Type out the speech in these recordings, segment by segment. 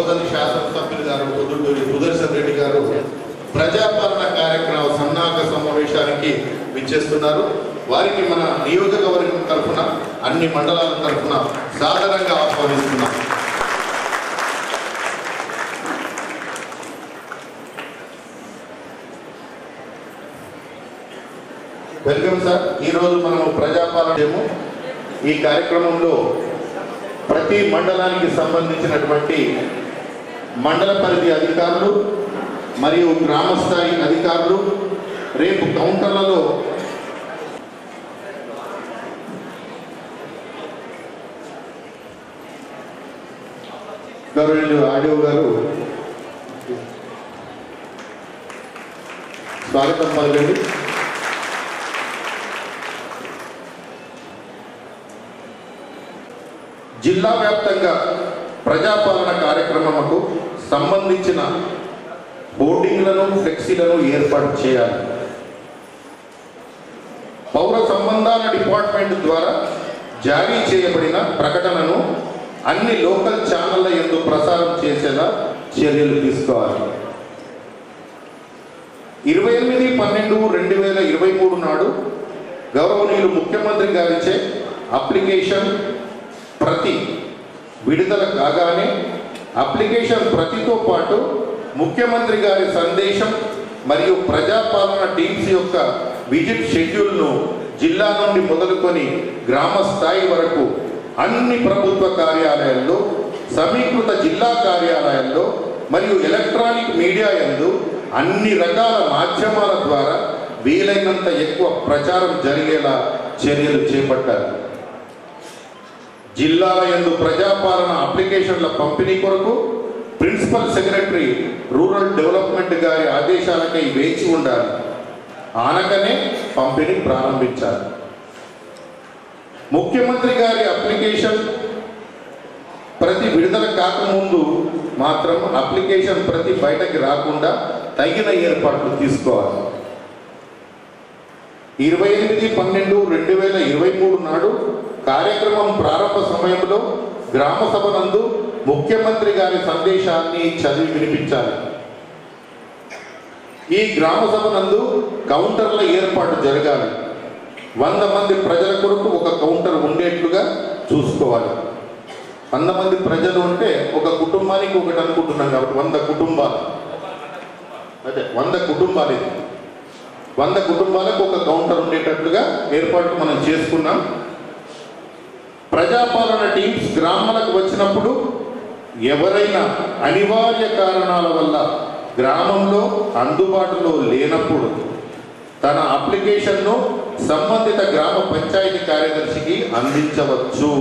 సోదరి శాసనసభ్యులు గారు పొద్దుటూరి సుదర్శన్ రెడ్డి గారు ప్రజాపాలన కార్యక్రమ సన్నాహక సమావేశానికి విచ్చేస్తున్నారు వారికి మన నియోజకవర్గం తరఫున అన్ని మండలాల తరఫున సాధారణంగా ఆహ్వానిస్తున్నాం వెల్కమ్ సార్ ఈరోజు మనము ప్రజాపాలన ఏమో ఈ కార్యక్రమంలో ప్రతి మండలానికి సంబంధించినటువంటి మండల పరిధి అధికారులు మరియు గ్రామ స్థాయి అధికారులు రేపు కౌంటర్లలో గౌరవనీయులు ఆడియో గారు స్వాగతం పలకండి జిల్లా వ్యాప్తంగా ప్రజాపాలన కార్యక్రమముకు సంబంధించిన బోర్డింగ్లను ఫ్లెక్సీలను ఏర్పాటు చేయాలి పౌర సంబంధాల డిపార్ట్మెంట్ ద్వారా జారీ చేయబడిన ప్రకటనను అన్ని లోకల్ ఛానళ్ల ఎందు ప్రసారం చేసేలా చర్యలు తీసుకోవాలి ఇరవై ఎనిమిది పన్నెండు రెండు వేల ఇరవై మూడు నాడు గౌరవనీయులు ముఖ్యమంత్రి గారిచే అప్లికేషన్ ప్రతి విడుదల కాగానే అప్లికేషన్ ప్రతితో పాటు ముఖ్యమంత్రి గారి సందేశం మరియు ప్రజాపాలన టీమ్స్ యొక్క విజిట్ షెడ్యూల్ను జిల్లా నుండి మొదలుకొని గ్రామ స్థాయి వరకు అన్ని ప్రభుత్వ కార్యాలయాల్లో సమీకృత జిల్లా కార్యాలయాల్లో మరియు ఎలక్ట్రానిక్ మీడియా యందు అన్ని రకాల మాధ్యమాల ద్వారా వీలైనంత ఎక్కువ ప్రచారం జరిగేలా చర్యలు చేపట్టారు జిల్లాల యందు ప్రజాపాలన అప్లికేషన్ల పంపిణీ కొరకు ప్రిన్సిపల్ సెక్రటరీ రూరల్ డెవలప్మెంట్ గారి ఆదేశాలకై వేచి ఉండాలి ఆనకనే పంపిణీ ప్రారంభించాలి ముఖ్యమంత్రి గారి అప్లికేషన్ ప్రతి విడుదల కాకముందు మాత్రం అప్లికేషన్ ప్రతి బయటకి రాకుండా తగిన ఏర్పాట్లు తీసుకోవాలి ఇరవై ఎనిమిది పన్నెండు రెండు వేల ఇరవై మూడు నాడు కార్యక్రమం ప్రారంభ సమయంలో గ్రామ సభ నందు ముఖ్యమంత్రి గారి సందేశాన్ని చదివి వినిపించాలి ఈ గ్రామ సభ నందు కౌంటర్ల ఏర్పాటు జరగాలి వంద మంది ప్రజల కొరకు ఒక కౌంటర్ ఉండేట్లుగా చూసుకోవాలి వంద మంది ప్రజలు ఉంటే ఒక కుటుంబానికి ఒకటి అనుకుంటున్నాం కాబట్టి వంద కుటుంబాలు అదే వంద కుటుంబాలు ఇది వంద కుటుంబాలకు ఒక కౌంటర్ ఉండేటట్లుగా ఏర్పాటు మనం చేసుకున్నాం ప్రజాపాలన టీమ్స్ గ్రామాలకు వచ్చినప్పుడు ఎవరైనా అనివార్య కారణాల వల్ల గ్రామంలో అందుబాటులో లేనప్పుడు తన అప్లికేషన్ను సంబంధిత గ్రామ పంచాయతీ కార్యదర్శికి అందించవచ్చు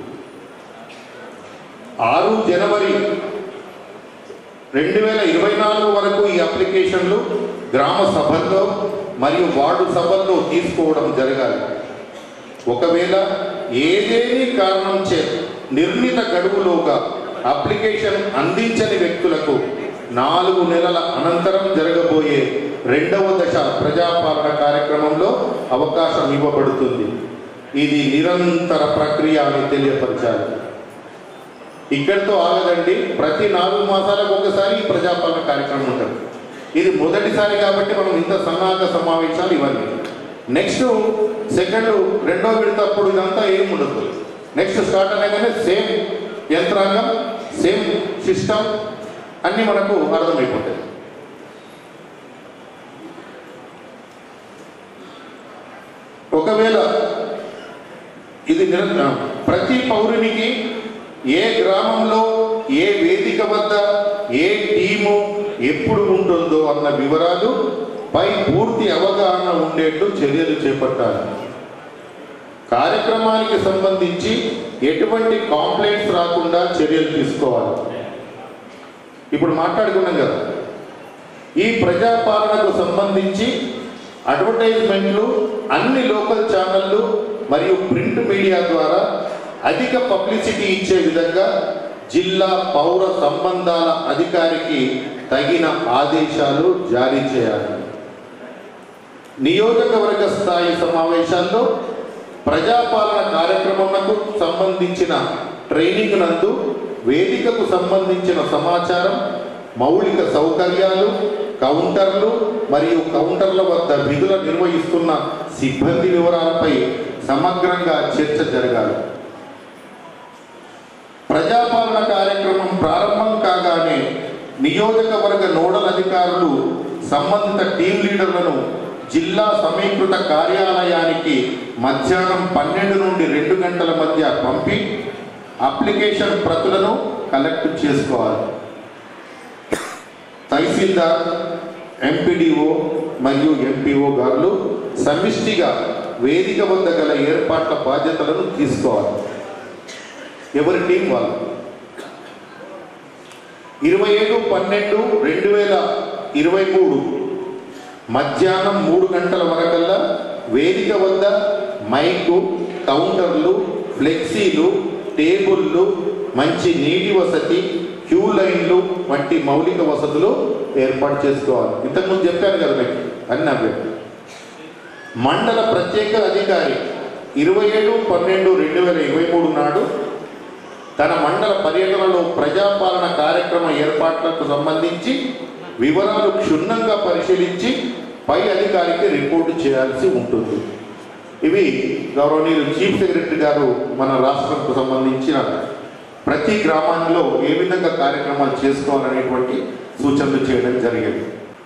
ఆరు జనవరి రెండు వేల ఇరవై నాలుగు వరకు ఈ అప్లికేషన్లు గ్రామ సభల్లో మరియు వార్డు సభల్లో తీసుకోవడం జరగాలి ఒకవేళ ఏదేని కారణం చే నిర్ణీత గడువులోగా అప్లికేషన్ అందించని వ్యక్తులకు నాలుగు నెలల అనంతరం జరగబోయే రెండవ దశ ప్రజాపాలన కార్యక్రమంలో అవకాశం ఇవ్వబడుతుంది ఇది నిరంతర ప్రక్రియ అని తెలియపరచాలి ఇక్కడితో ఆగదండి ప్రతి నాలుగు మాసాలకు ఒకసారి ఈ ప్రజాపాలన కార్యక్రమం ఉంటుంది ఇది మొదటిసారి కాబట్టి మనం ఇంత సన్నాహక సమావేశాలు ఇవన్నీ నెక్స్ట్ సెకండ్ రెండో విడతప్పుడు ఇదంతా ఏం ఉండదు నెక్స్ట్ స్టార్ట్ అనగానే సేమ్ యంత్రాంగం సేమ్ సిస్టమ్ అన్నీ మనకు అర్థమైపోతాయి ఒకవేళ ఇది నిరంతర ప్రతి పౌరునికి ఏ గ్రామంలో ఏ వేదిక వద్ద ఏ టీము ఎప్పుడు ఉంటుందో అన్న వివరాలు పై పూర్తి అవగాహన ఉండేట్టు చర్యలు చేపట్టాలి కార్యక్రమానికి సంబంధించి ఎటువంటి కాంప్లైంట్స్ రాకుండా చర్యలు తీసుకోవాలి ఇప్పుడు మాట్లాడుకున్నాం కదా ఈ ప్రజాపాలనకు సంబంధించి అడ్వర్టైజ్మెంట్లు అన్ని లోకల్ ఛానళ్ళు మరియు ప్రింట్ మీడియా ద్వారా అధిక పబ్లిసిటీ ఇచ్చే విధంగా జిల్లా పౌర సంబంధాల అధికారికి తగిన ఆదేశాలు జారీ చేయాలి నియోజకవర్గ స్థాయి సమావేశాల్లో ప్రజాపాలన కార్యక్రమములకు సంబంధించిన ట్రైనింగ్ నందు వేదికకు సంబంధించిన సమాచారం మౌలిక సౌకర్యాలు కౌంటర్లు మరియు కౌంటర్ల వద్ద విధులు నిర్వహిస్తున్న సిబ్బంది వివరాలపై సమగ్రంగా చర్చ జరగాలి ప్రజాపాలన కార్యక్రమం ప్రారంభం కాగానే నియోజకవర్గ నోడల్ అధికారులు సంబంధిత టీం లీడర్లను జిల్లా సమీకృత కార్యాలయానికి మధ్యాహ్నం పన్నెండు నుండి రెండు గంటల మధ్య పంపి అప్లికేషన్ ప్రతులను కలెక్ట్ చేసుకోవాలి తహసీల్దార్ ఎంపీడీఓ మరియు ఎంపీఓ గారు సమిష్టిగా వేదిక వద్ద గల ఏర్పాట్ల బాధ్యతలను తీసుకోవాలి ఎవరి టీం వాళ్ళు ఇరవై ఏడు పన్నెండు రెండు వేల ఇరవై మూడు మధ్యాహ్నం మూడు గంటల వరకల్లా వేదిక వద్ద మైకు కౌంటర్లు ఫ్లెక్సీలు టేబుళ్ళు మంచి నీటి వసతి క్యూ లైన్లు వంటి మౌలిక వసతులు ఏర్పాటు చేసుకోవాలి ఇంతకుముందు చెప్పాను కదా మీకు అన్ని అవే మండల ప్రత్యేక అధికారి ఇరవై ఏడు పన్నెండు రెండు వేల ఇరవై మూడు నాడు తన మండల పర్యటనలో ప్రజాపాలన కార్యక్రమ ఏర్పాట్లకు సంబంధించి వివరాలు క్షుణ్ణంగా పరిశీలించి పై అధికారికి రిపోర్టు చేయాల్సి ఉంటుంది ఇవి గౌరవనీయులు చీఫ్ సెక్రటరీ గారు మన రాష్ట్రంకు సంబంధించిన ప్రతి గ్రామాల్లో ఏ విధంగా కార్యక్రమాలు చేసుకోవాలనేటువంటి సూచనలు చేయడం జరిగింది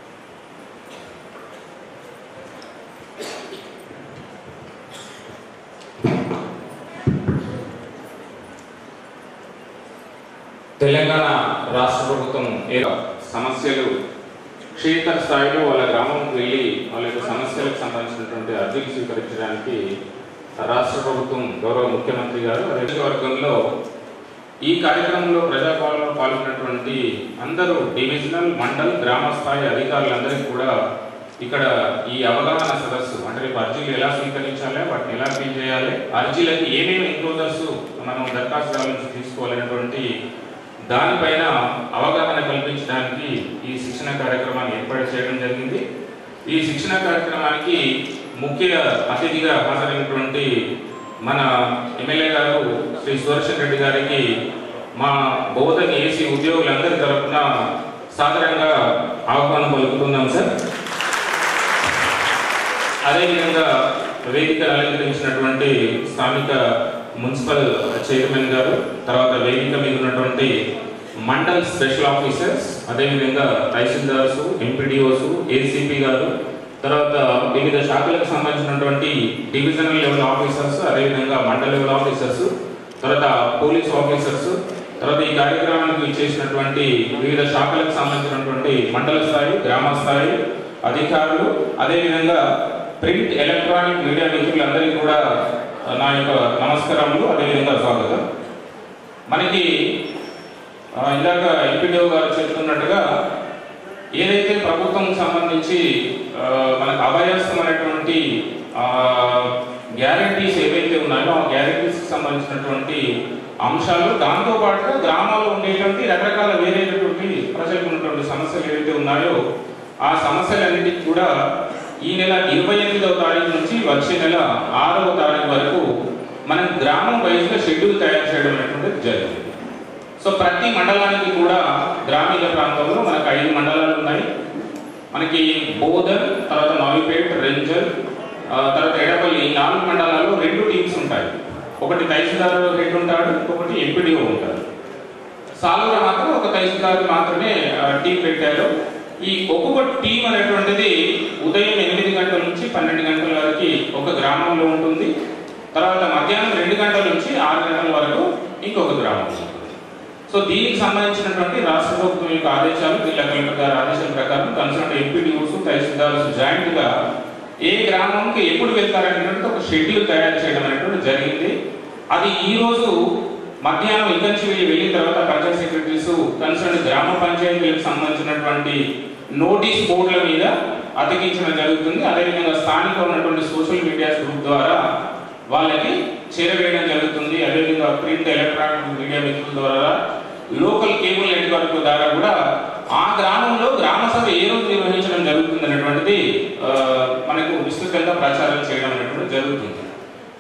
తెలంగాణ రాష్ట్ర ప్రభుత్వం ఏ సమస్యలు క్షేత్ర స్థాయిలో వాళ్ళ గ్రామంకి వెళ్ళి వాళ్ళ యొక్క సమస్యలకు సంబంధించినటువంటి అర్జీలు స్వీకరించడానికి రాష్ట్ర ప్రభుత్వం గౌరవ ముఖ్యమంత్రి గారు అదే వర్గంలో ఈ కార్యక్రమంలో ప్రజాపాలనలో పాల్గొన్నటువంటి అందరూ డివిజనల్ మండల్ గ్రామ స్థాయి అధికారులందరికీ కూడా ఇక్కడ ఈ అవగాహన సదస్సు అంటే రేపు అర్జీలు ఎలా స్వీకరించాలి వాటిని ఎలా ఫీల్ చేయాలి అర్జీలకి ఏమేమి ఎన్క్లోజర్స్ మనం దరఖాస్తుల నుంచి తీసుకోవాలనేటువంటి దానిపైన అవగాహన కల్పించడానికి ఈ శిక్షణ కార్యక్రమాన్ని ఏర్పాటు చేయడం జరిగింది ఈ శిక్షణ కార్యక్రమానికి ముఖ్య అతిథిగా హాజరైనటువంటి మన ఎమ్మెల్యే గారు శ్రీ సుదర్శన్ రెడ్డి గారికి మా బోధన్ ఏసీ ఉద్యోగులందరి తరఫున సాధారణంగా ఆహ్వానం పలుకుతున్నాం సార్ అదేవిధంగా వేదిక అలంకరించినటువంటి స్థానిక మున్సిపల్ చైర్మన్ గారు తర్వాత వేదిక మీద ఉన్నటువంటి మండల్ స్పెషల్ ఆఫీసర్స్ అదేవిధంగా తహసీల్దార్స్ ఎంపీడీఓస్ ఏసీపీ గారు తర్వాత వివిధ శాఖలకు సంబంధించినటువంటి డివిజనల్ లెవెల్ ఆఫీసర్స్ అదేవిధంగా మండల్ లెవెల్ ఆఫీసర్స్ తర్వాత పోలీస్ ఆఫీసర్స్ తర్వాత ఈ కార్యక్రమానికి ఇచ్చేసినటువంటి వివిధ శాఖలకు సంబంధించినటువంటి మండల స్థాయి గ్రామ స్థాయి అధికారులు అదేవిధంగా ప్రింట్ ఎలక్ట్రానిక్ మీడియా మిత్రులందరికీ కూడా నా యొక్క నమస్కారములు అదేవిధంగా స్వాగతం మనకి ఆ, ఇందాక ఎంపీడీఓ గారు చెప్తున్నట్టుగా ఏదైతే ప్రభుత్వం సంబంధించి ఆ, మనకు అభయస్థమైనటువంటి గ్యారంటీస్ ఏవైతే ఉన్నాయో ఆ గ్యారంటీస్ సంబంధించినటువంటి అంశాలు దాంతో పాటుగా గ్రామాల్లో ఉండేటువంటి రకరకాల వేరేటువంటి ప్రజలకు ఉన్నటువంటి సమస్యలు ఏవైతే ఉన్నాయో ఆ సమస్యలన్నిటికీ కూడా ఈ నెల ఇరవై ఎనిమిదవ తారీఖు నుంచి వచ్చే నెల ఆరవ తారీఖు వరకు మనం గ్రామం వైజ్గా షెడ్యూల్ తయారు చేయడం అనేటువంటిది జరిగింది సో ప్రతి మండలానికి కూడా గ్రామీణ ప్రాంతంలో మనకు ఐదు మండలాలు ఉన్నాయి మనకి బోధన్ తర్వాత నవీపేట్ రెంజల్ ఆ, తర్వాత ఎడపల్లి ఈ నాలుగు మండలాల్లో రెండు టీమ్స్ ఉంటాయి ఒకటి తహసీల్దార్ హెడ్ ఉంటాడు ఒకటి ఎంపీడీఓ ఉంటాడు సాలూరు మాత్రం ఒక తహసీల్దార్ మాత్రమే ఆ, టీం పెట్టారు ఈ ఒక్కొక్క టీం అనేటువంటిది ఉదయం ఎనిమిది గంటల నుంచి పన్నెండు గంటల వరకు ఒక గ్రామంలో ఉంటుంది తర్వాత మధ్యాహ్నం రెండు గంటల నుంచి ఆరు గంటల వరకు ఇంకొక గ్రామంలో ఉంటుంది సో దీనికి సంబంధించినటువంటి రాష్ట్ర ప్రభుత్వం యొక్క ఆదేశాలు జిల్లా కలెక్టర్ గారి ఆదేశాల ప్రకారం కన్సల్ట్ ఎంపీడీఓస్ తహసీల్దార్స్ జాయింట్ గా ఏ గ్రామంకి ఎప్పుడు వెళ్తారనేటువంటి ఒక షెడ్యూల్ తయారు చేయడం అనేటువంటి జరిగింది అది ఈ రోజు మధ్యాహ్నం ఇక్కడి నుంచి వెళ్ళి వెళ్ళిన తర్వాత పంచాయత్ సెక్రటరీస్ కన్సర్న్ గ్రామ పంచాయతీలకు సంబంధించినటువంటి నోటీస్ బోర్డుల మీద అతికించడం జరుగుతుంది అదేవిధంగా స్థానిక ఉన్నటువంటి సోషల్ మీడియా గ్రూప్ ద్వారా వాళ్ళకి చేరవేయడం జరుగుతుంది అదేవిధంగా ప్రింట్ ఎలక్ట్రానిక్ మీడియా మిత్రుల ద్వారా లోకల్ కేబుల్ నెట్వర్క్ ద్వారా కూడా ఆ గ్రామంలో గ్రామ సభ ఏ రోజు నిర్వహించడం జరుగుతుంది అనేటువంటిది ఆ, మనకు విస్తృతంగా ప్రచారం చేయడం అనేటువంటిది జరుగుతుంది సో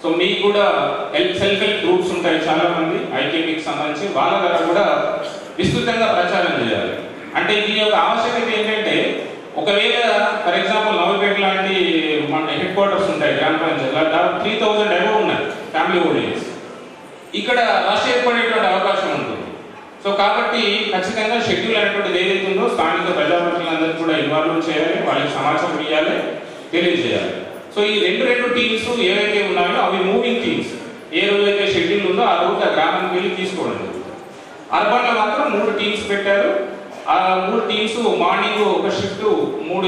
సో మీకు కూడా హెల్ప్ సెల్ఫ్ హెల్ప్ గ్రూప్స్ ఉంటాయి చాలా మంది ఐకేపీకి సంబంధించి వాళ్ళ ద్వారా కూడా విస్తృతంగా ప్రచారం చేయాలి అంటే దీని యొక్క ఆవశ్యకత ఏంటంటే ఒకవేళ ఫర్ ఎగ్జాంపుల్ నవపేట లాంటి మన హెడ్ క్వార్టర్స్ ఉంటాయి గ్రామ పంచాయతీ దాదాపు త్రీ థౌజండ్ అబౌవ్ ఉన్నాయి ఫ్యామిలీ ఓల్డేజ్ ఇక్కడ రష్ ఏర్పడేటువంటి అవకాశం ఉంటుంది సో కాబట్టి ఖచ్చితంగా షెడ్యూల్ అనేటువంటిది ఏదైతే ఉందో స్థానిక ప్రజాప్రతినిధులందరికీ కూడా ఇన్వాల్వ్ చేయాలి వాళ్ళకి సమాచారం ఇవ్వాలి తెలియజేయాలి సో ఈ రెండు రెండు టీమ్స్ ఏవైతే ఉన్నాయో అవి మూవింగ్ టీమ్స్ ఏ రోజైతే షెడ్యూల్ ఉందో ఆ రోజు ఆ గ్రామానికి వెళ్ళి తీసుకోవడం జరుగుతుంది అర్బన్ లో మాత్రం మూడు టీమ్స్ పెట్టారు ఆ మూడు టీమ్స్ మార్నింగ్ ఒక షిఫ్ట్ మూడు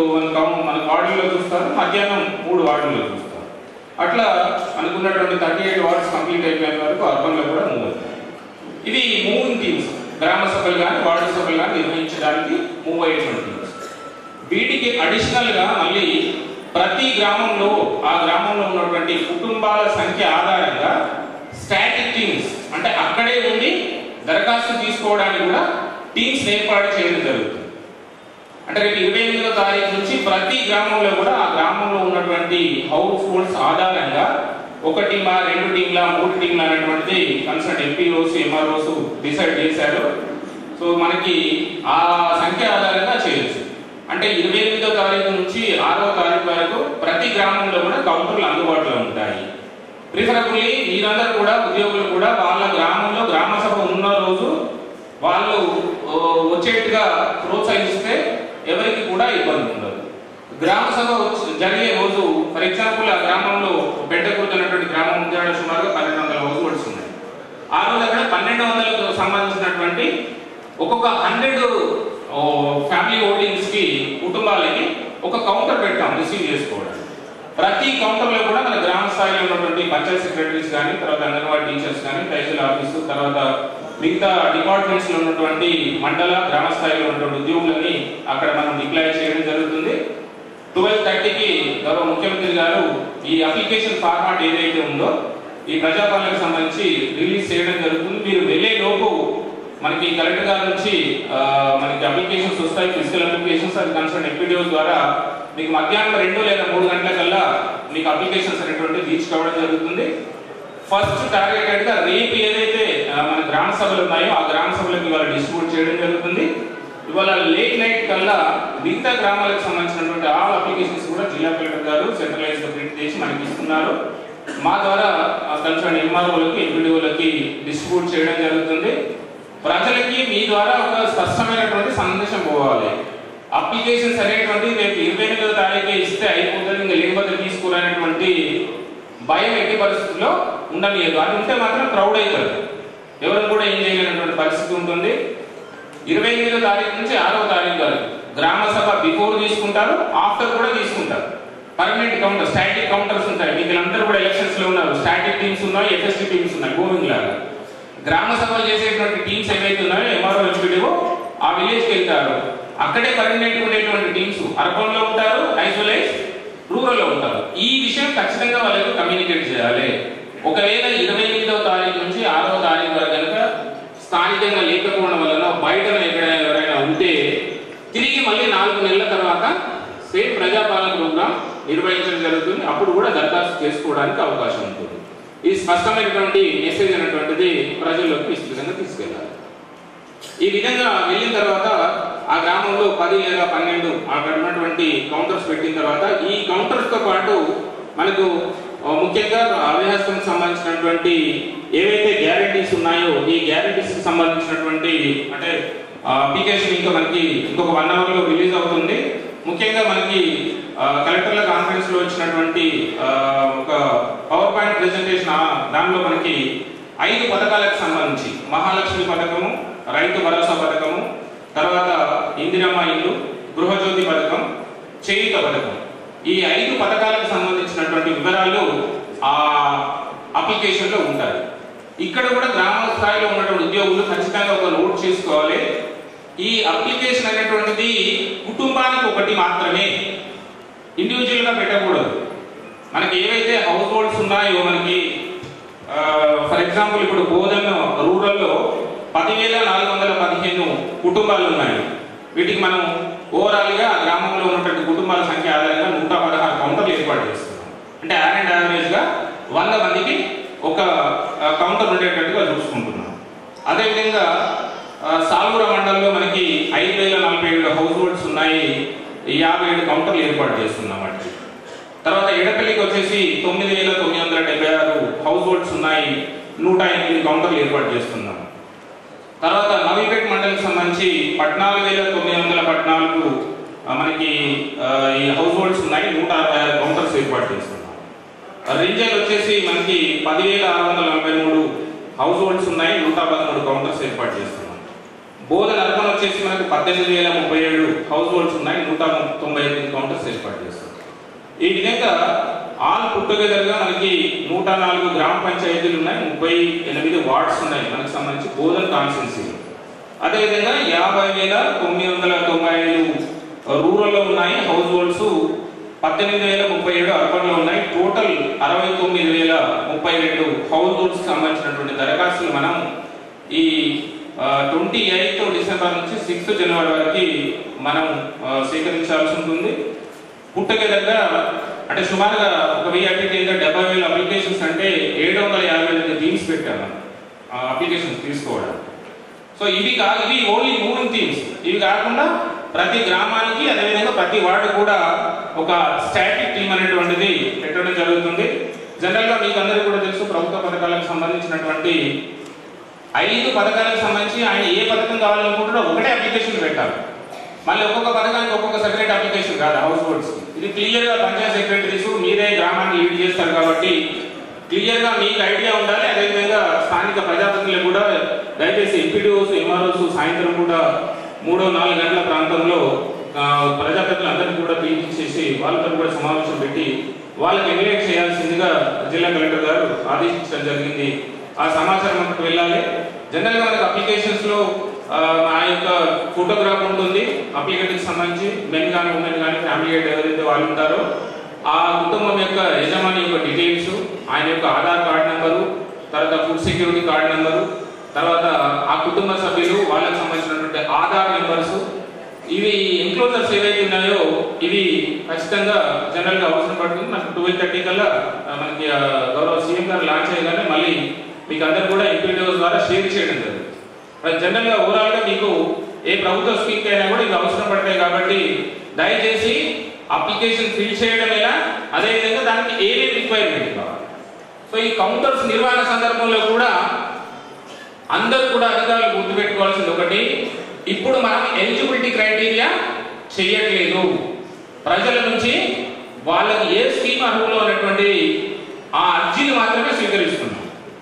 మన వార్డుల్లో చూస్తారు మధ్యాహ్నం మూడు వార్డుల్లో చూస్తారు అట్లా అనుకున్నటువంటి థర్టీ ఎయిట్ వార్డ్స్ కంప్లీట్ అయిపోయిన వరకు అర్బన్ లో కూడా మూవ్ అవుతాయి ఇవి మూవింగ్ టీమ్స్ గ్రామ సభలు కానీ వార్డు సభలు కానీ నిర్వహించడానికి మూవ్ అయ్యేటువంటి టీమ్స్ వీటికి అడిషనల్ గా మళ్ళీ ప్రతి గ్రామంలో ఆ గ్రామంలో ఉన్నటువంటి కుటుంబాల సంఖ్య ఆధారంగా స్టాటిక్ టీమ్స్ అంటే అక్కడే ఉండి దరఖాస్తు తీసుకోవడానికి కూడా టీమ్స్ ఏర్పాటు చేయడం జరుగుతుంది అంటే రేపు ఇరవై ఎనిమిదో తారీఖు నుంచి ప్రతి గ్రామంలో కూడా ఆ గ్రామంలో ఉన్నటువంటి హౌస్ హోల్డ్స్ ఆధారంగా ఒక టీమా రెండు టీంల మూడు టీంల అనేటువంటిది కన్సర్న్ ఎంపీఓస్ ఎంఆర్ఓస్ డిసైడ్ చేశారు సో మనకి ఆ సంఖ్య ఆధారంగా చేయొచ్చు అంటే ఇరవై ఎనిమిదో తారీఖు నుంచి ఆరో తారీఖు వరకు ప్రతి గ్రామంలో కూడా కౌంటర్లు అందుబాటులో ఉంటాయి ప్రిఫరబుల్లీ మీరందరూ కూడా ఉద్యోగులు కూడా వాళ్ళ గ్రామంలో గ్రామ సభ ఉన్న రోజు వాళ్ళు ఓ, వచ్చేట్టుగా ప్రోత్సహిస్తే ఎవరికి కూడా ఇబ్బంది ఉండదు గ్రామ సభ వచ్చి- జరిగే రోజు ఫర్ ఎగ్జాంపుల్ ఆ గ్రామంలో బెడ్డ కూర్చున్నటువంటి గ్రామం ఉంది ఆడ సుమారుగా పన్నెండు వందల హౌస్ హోల్డ్స్ ఉన్నాయి ఆ రోజు అక్కడ పన్నెండు వందలకు సంబంధించినటువంటి ఒక్కొక్క హండ్రెడ్ ఫ్యామిలీ హోల్డింగ్స్ కి కుటుంబాలకి ఒక కౌంటర్ పెట్టాం రిసీవ్ చేసుకోవడానికి ప్రతి కౌంటర్ లో కూడా మన గ్రామ స్థాయిలో ఉన్నటువంటి పంచాయత్ సెక్రటరీస్ కానీ తర్వాత అంగన్వాడీ టీచర్స్ కానీ తహసీల్ ఆఫీసు తర్వాత మిగతా డిపార్ట్మెంట్స్ లో ఉన్నటువంటి మండల గ్రామ స్థాయిలో ఉన్నటువంటి ఉద్యోగులని అక్కడ మనం డిక్లేర్ చేయడం జరుగుతుంది ట్వెల్వ్ థర్టీకి గౌరవ ముఖ్యమంత్రి గారు ఈ అప్లికేషన్ ఫార్మాట్ ఏదైతే ఉందో ఈ ప్రజాపాలనకు సంబంధించి రిలీజ్ చేయడం జరుగుతుంది మీరు వెళ్ళే లోపు మనకి కలెక్టర్ గారి నుంచి ఆ, మనకి అప్లికేషన్స్ వస్తాయి ఫిజికల్ అప్లికేషన్స్ అది కన్సర్న్ ఎంపీడీఓ ద్వారా మీకు మధ్యాహ్నం రెండు లేదా మూడు గంటల కల్లా మీకు అప్లికేషన్స్ అనేటువంటి రీచ్ కావడం జరుగుతుంది ఫస్ట్ టార్గెటెడ్ గా రేపు ఏదైతే ఆ, మన గ్రామ సభలు ఉన్నాయో ఆ గ్రామ సభలకు ఇవాళ డిస్ట్రిబ్యూట్ చేయడం జరుగుతుంది ఇవాళ లేట్ నైట్ కల్లా మిగతా గ్రామాలకు సంబంధించినటువంటి ఆల్ అప్లికేషన్స్ కూడా జిల్లా కలెక్టర్ గారు సెంట్రలైజ్ గా ప్రింట్ చేసి మనకి ఇస్తున్నారు మా ద్వారా కన్సర్న్ ఎంఆర్ఓలకి ఎంపీడీఓలకి డిస్ట్రిబ్యూట్ చేయడం జరుగుతుంది ప్రజలకి మీ ద్వారా ఒక స్పష్టమైనటువంటి సందేశం పోవాలి అప్లికేషన్స్ అనేటువంటి రేపు ఇరవై ఎనిమిదో తారీఖు ఇస్తే అయిపోతుంది ఇంకా లేకపోతే తీసుకోవాలనేటువంటి భయం ఎట్టి పరిస్థితుల్లో ఉండలేదు అది ఉంటే మాత్రం క్రౌడ్ అవుతుంది ఎవరు కూడా ఏం చేయలేనటువంటి పరిస్థితి ఉంటుంది ఇరవై ఎనిమిదో తారీఖు నుంచి ఆరో తారీఖు వరకు గ్రామ సభ బిఫోర్ తీసుకుంటారు ఆఫ్టర్ కూడా తీసుకుంటారు పర్మనెంట్ కౌంటర్ స్టాటిక్ కౌంటర్స్ ఉంటాయి మీకు అందరూ కూడా ఎలక్షన్స్ లో ఉన్నారు స్టాటిక్ టీమ్స్ ఉన్నాయి ఎఫ్ఎస్టీ టీమ్స్ ఉన్నాయి గోవింగ్ లాగా గ్రామ సభలు చేసేటువంటి టీమ్స్ ఏవైతే ఉన్నాయో ఎంఆర్ఓ హెచ్పిడిఓ ఆ విలేజ్కి వెళ్తారు అక్కడే పర్మనెంట్ ఉండేటువంటి టీమ్స్ అర్బన్ లో ఉంటారు ఐసోలేట్ రూరల్ లో ఉంటారు ఈ విషయం ఖచ్చితంగా వాళ్ళకి కమ్యూనికేట్ చేయాలి ఒకవేళ ఇరవై ఎనిమిదవ తారీఖు నుంచి ఆరవ తారీఖు వరకు కనుక స్థానికంగా లేకపోవడం వలన బయట ఎక్కడైనా ఎవరైనా ఉంటే తిరిగి మళ్ళీ నాలుగు నెలల తర్వాత సేమ్ ప్రజాపాలన ప్రోగ్రామ్ నిర్వహించడం జరుగుతుంది అప్పుడు కూడా దరఖాస్తు చేసుకోవడానికి అవకాశం ఉంటుంది ఈ స్పష్టమైనటువంటి మెసేజ్ అనేటువంటిది ప్రజల్లోకి విస్తృతంగా తీసుకెళ్ళాలి ఈ విధంగా వెళ్ళిన తర్వాత ఆ గ్రామంలో పది లేదా పన్నెండు అక్కడ ఉన్నటువంటి కౌంటర్స్ పెట్టిన తర్వాత ఈ కౌంటర్స్ తో పాటు మనకు ఆ, ముఖ్యంగా అభయహస్తం సంబంధించినటువంటి ఏవైతే గ్యారంటీస్ ఉన్నాయో ఈ గ్యారంటీస్ కి సంబంధించినటువంటి అంటే అప్లికేషన్ ఇంకా మనకి ఇంకొక వన్ అవర్ లో రిలీజ్ అవుతుంది ముఖ్యంగా మనకి ఆ, కలెక్టర్ల కాన్ఫరెన్స్ లో వచ్చినటువంటి ఆ, ఒక పవర్ పాయింట్ ప్రెజెంటేషన్ దానిలో మనకి ఐదు పథకాలకు సంబంధించి మహాలక్ష్మి పథకము రైతు భరోసా పథకము తర్వాత ఇందిరమ్మ ఇల్లు గృహజ్యోతి పథకం చేయుత పథకం ఈ ఐదు పథకాలకు సంబంధించినటువంటి వివరాలు ఆ అప్లికేషన్ లో ఉంటాయి ఇక్కడ కూడా గ్రామ స్థాయిలో ఉన్నటువంటి ఉద్యోగులు ఖచ్చితంగా ఒక నోట్ చేసుకోవాలి ఈ అప్లికేషన్ అనేటువంటిది కుటుంబానికి ఒకటి మాత్రమే ఇండివిజువల్ గా పెట్టకూడదు మనకి ఏవైతే హౌస్ హోల్డ్స్ ఉన్నాయో మనకి ఫర్ ఎగ్జాంపుల్ ఇప్పుడు బోధన్ రూరల్లో పదివేల నాలుగు వందల పదిహేను కుటుంబాలు ఉన్నాయి వీటికి మనం ఓవరాల్ గా ఆ గ్రామంలో ఉన్నటువంటి కుటుంబాల సంఖ్య ఆధారంగా నూట పదహారు కౌంటర్లు ఏర్పాటు చేస్తున్నాం అంటే యావరేజ్ యావరేజ్ గా వంద మందికి ఒక ఆ, కౌంటర్ ఉండేటట్టుగా చూసుకుంటున్నాం అదేవిధంగా ఆ, సాలూర మండలంలో మనకి ఐదు వేల నలభై ఏడు హౌస్ హోల్డ్స్ ఉన్నాయి యాభై ఏడు కౌంటర్లు ఏర్పాటు చేస్తున్నాం వాటికి తర్వాత ఎడపల్లికి వచ్చేసి తొమ్మిది వేల తొమ్మిది వందల డెబ్బై ఆరు హౌస్ హోల్డ్స్ ఉన్నాయి నూట ఎనిమిది కౌంటర్లు ఏర్పాటు చేస్తున్నాం తర్వాత నవీపేట మండలికి సంబంధించి పద్నాలుగు వేల తొమ్మిది వందల పద్నాలుగు ఆ, మనకి ఆ, ఈ హౌస్ హోల్డ్స్ ఉన్నాయి నూట అరవై ఆరు కౌంటర్స్ ఏర్పాటు చేస్తున్నాం రింజల్ వచ్చేసి మనకి పదివేల ఆరు వందల నలభై మూడు హౌస్ హోల్డ్స్ ఉన్నాయి నూట పదమూడు కౌంటర్స్ ఏర్పాటు చేస్తున్నాం బోధన అర్బన్ వచ్చేసి మనకి పద్దెనిమిది వేల ముప్పై ఏడు హౌస్ హోల్డ్స్ ఉన్నాయి నూట తొంభై ఎనిమిది కౌంటర్స్ ఏర్పాటు చేస్తున్నాం ఈ విధంగా ఆల్ పుట్టుగెదర్ గా మనకి నూట నాలుగు గ్రామ పంచాయతీలు ఉన్నాయి ముప్పై ఎనిమిది వార్డ్స్ ఉన్నాయి మనకి సంబంధించి బోధన కాన్స్టిట్యున్సీలు అదేవిధంగా యాభై వేల తొమ్మిది వందల తొంభై ఐదు రూరల్లో ఉన్నాయి హౌస్ హోల్డ్స్ పద్దెనిమిది వేల ముప్పై ఏడు అర్బన్లో ఉన్నాయి టోటల్ అరవై తొమ్మిది వేల ముప్పై రెండు హౌస్ హోల్డ్స్ సంబంధించినటువంటి దరఖాస్తులు మనం ఈ ట్వంటీ ఎయిత్ డిసెంబర్ నుంచి సిక్స్త్ జనవరి వరకు మనం ఆ, స్వీకరించాల్సి ఉంటుంది పుట్టగెదగా అంటే సుమారుగా ఒక వెయ్యి అప్లికేషన్ డెబ్బై వేల అప్లికేషన్స్ అంటే ఏడు వందల యాభై ఎనిమిది టీమ్స్ పెట్టాము అప్లికేషన్స్ తీసుకోవడానికి సో ఇవి కా ఇవి ఓన్లీ మూవింగ్ టీమ్స్ ఇవి కాకుండా ప్రతి గ్రామానికి అదేవిధంగా ప్రతి వార్డు కూడా ఒక స్టాటిక్ టీం అనేటువంటిది పెట్టడం జరుగుతుంది జనరల్ గా మీకు అందరికీ కూడా తెలుసు ప్రభుత్వ పథకాలకు సంబంధించినటువంటి ఐదు పథకాలకు సంబంధించి ఆయన ఏ పథకం కావాలనుకుంటాడో ఒకటే అప్లికేషన్ పెట్టాలి మళ్ళీ ఒక్కొక్క పథకానికి ఒక్కొక్క సెపరేట్ అప్లికేషన్ కాదు హౌస్ హోల్డ్స్ ఇది క్లియర్ గా పంచాయత్ సెక్రటరీస్ మీరే గ్రామాన్ని లీడ్ చేస్తారు కాబట్టి క్లియర్ గా మీకు ఐడియా ఉండాలి అదేవిధంగా స్థానిక ప్రజాప్రతినిధులు కూడా దయచేసి ఎంపీడీఓస్ ఎంఆర్ఓస్ సాయంత్రం కూడా మూడో నాలుగు గంటల ప్రాంతంలో ఆ, ప్రజాప్రతినిధులు అందరికీ కూడా పిలిపించేసి వాళ్ళతో కూడా సమావేశం పెట్టి వాళ్ళకి ఎన్లేట్ చేయాల్సిందిగా జిల్లా కలెక్టర్ గారు ఆదేశించడం జరిగింది ఆ సమాచారం మనకు వెళ్ళాలి జనరల్ గా మనకు అప్లికేషన్స్ లో ఆ, ఆ యొక్క ఫోటోగ్రాఫ్ ఉంటుంది అప్లికెంట్ కి సంబంధించి మెన్ కానీ ఉమెన్ కానీ ఫ్యామిలీ హెడ్ ఎవరైతే వాళ్ళు ఉంటారో ఆ కుటుంబం యొక్క యజమాని యొక్క డీటెయిల్స్ ఆయన యొక్క ఆధార్ కార్డ్ నెంబరు తర్వాత ఫుడ్ సెక్యూరిటీ కార్డ్ నెంబరు తర్వాత ఆ కుటుంబ సభ్యులు వాళ్ళకి సంబంధించినటువంటి ఆధార్ నెంబర్స్ ఇవి ఎన్క్లోజర్స్ ఏవైతే ఉన్నాయో ఇవి ఖచ్చితంగా జనరల్ గా అవసరం పడుతుంది మనకు ట్వెల్వ్ థర్టీ కల్లా ఆ, మనకి ఆ, గౌరవ సీఎం గారు లాంచ్ చేయగానే మళ్ళీ మీకు అందరు కూడా ఎంపీడీఓస్ ద్వారా షేర్ చేయడం జరుగుతుంది మరి జనరల్ గా ఓవరాల్ గా మీకు ఏ ప్రభుత్వ స్కీమ్ అయినా కూడా ఇవి అవసరం పడతాయి కాబట్టి దయచేసి అప్లికేషన్ ఫిల్ చేయడం ఎలా అదేవిధంగా దానికి ఏమేమి రిక్వైర్మెంట్ కావాలి సో ఈ కౌంటర్స్ నిర్వహణ సందర్భంలో కూడా అందరూ కూడా అధికారులు గుర్తుపెట్టుకోవాల్సింది ఒకటి ఇప్పుడు మనం ఎలిజిబిలిటీ క్రైటీరియా చేయట్లేదు ప్రజల నుంచి వాళ్ళకి ఏ స్కీమ్ అర్హులు అనేటువంటి ఆ అర్జీని మాత్రమే స్వీకరిస్తున్నాం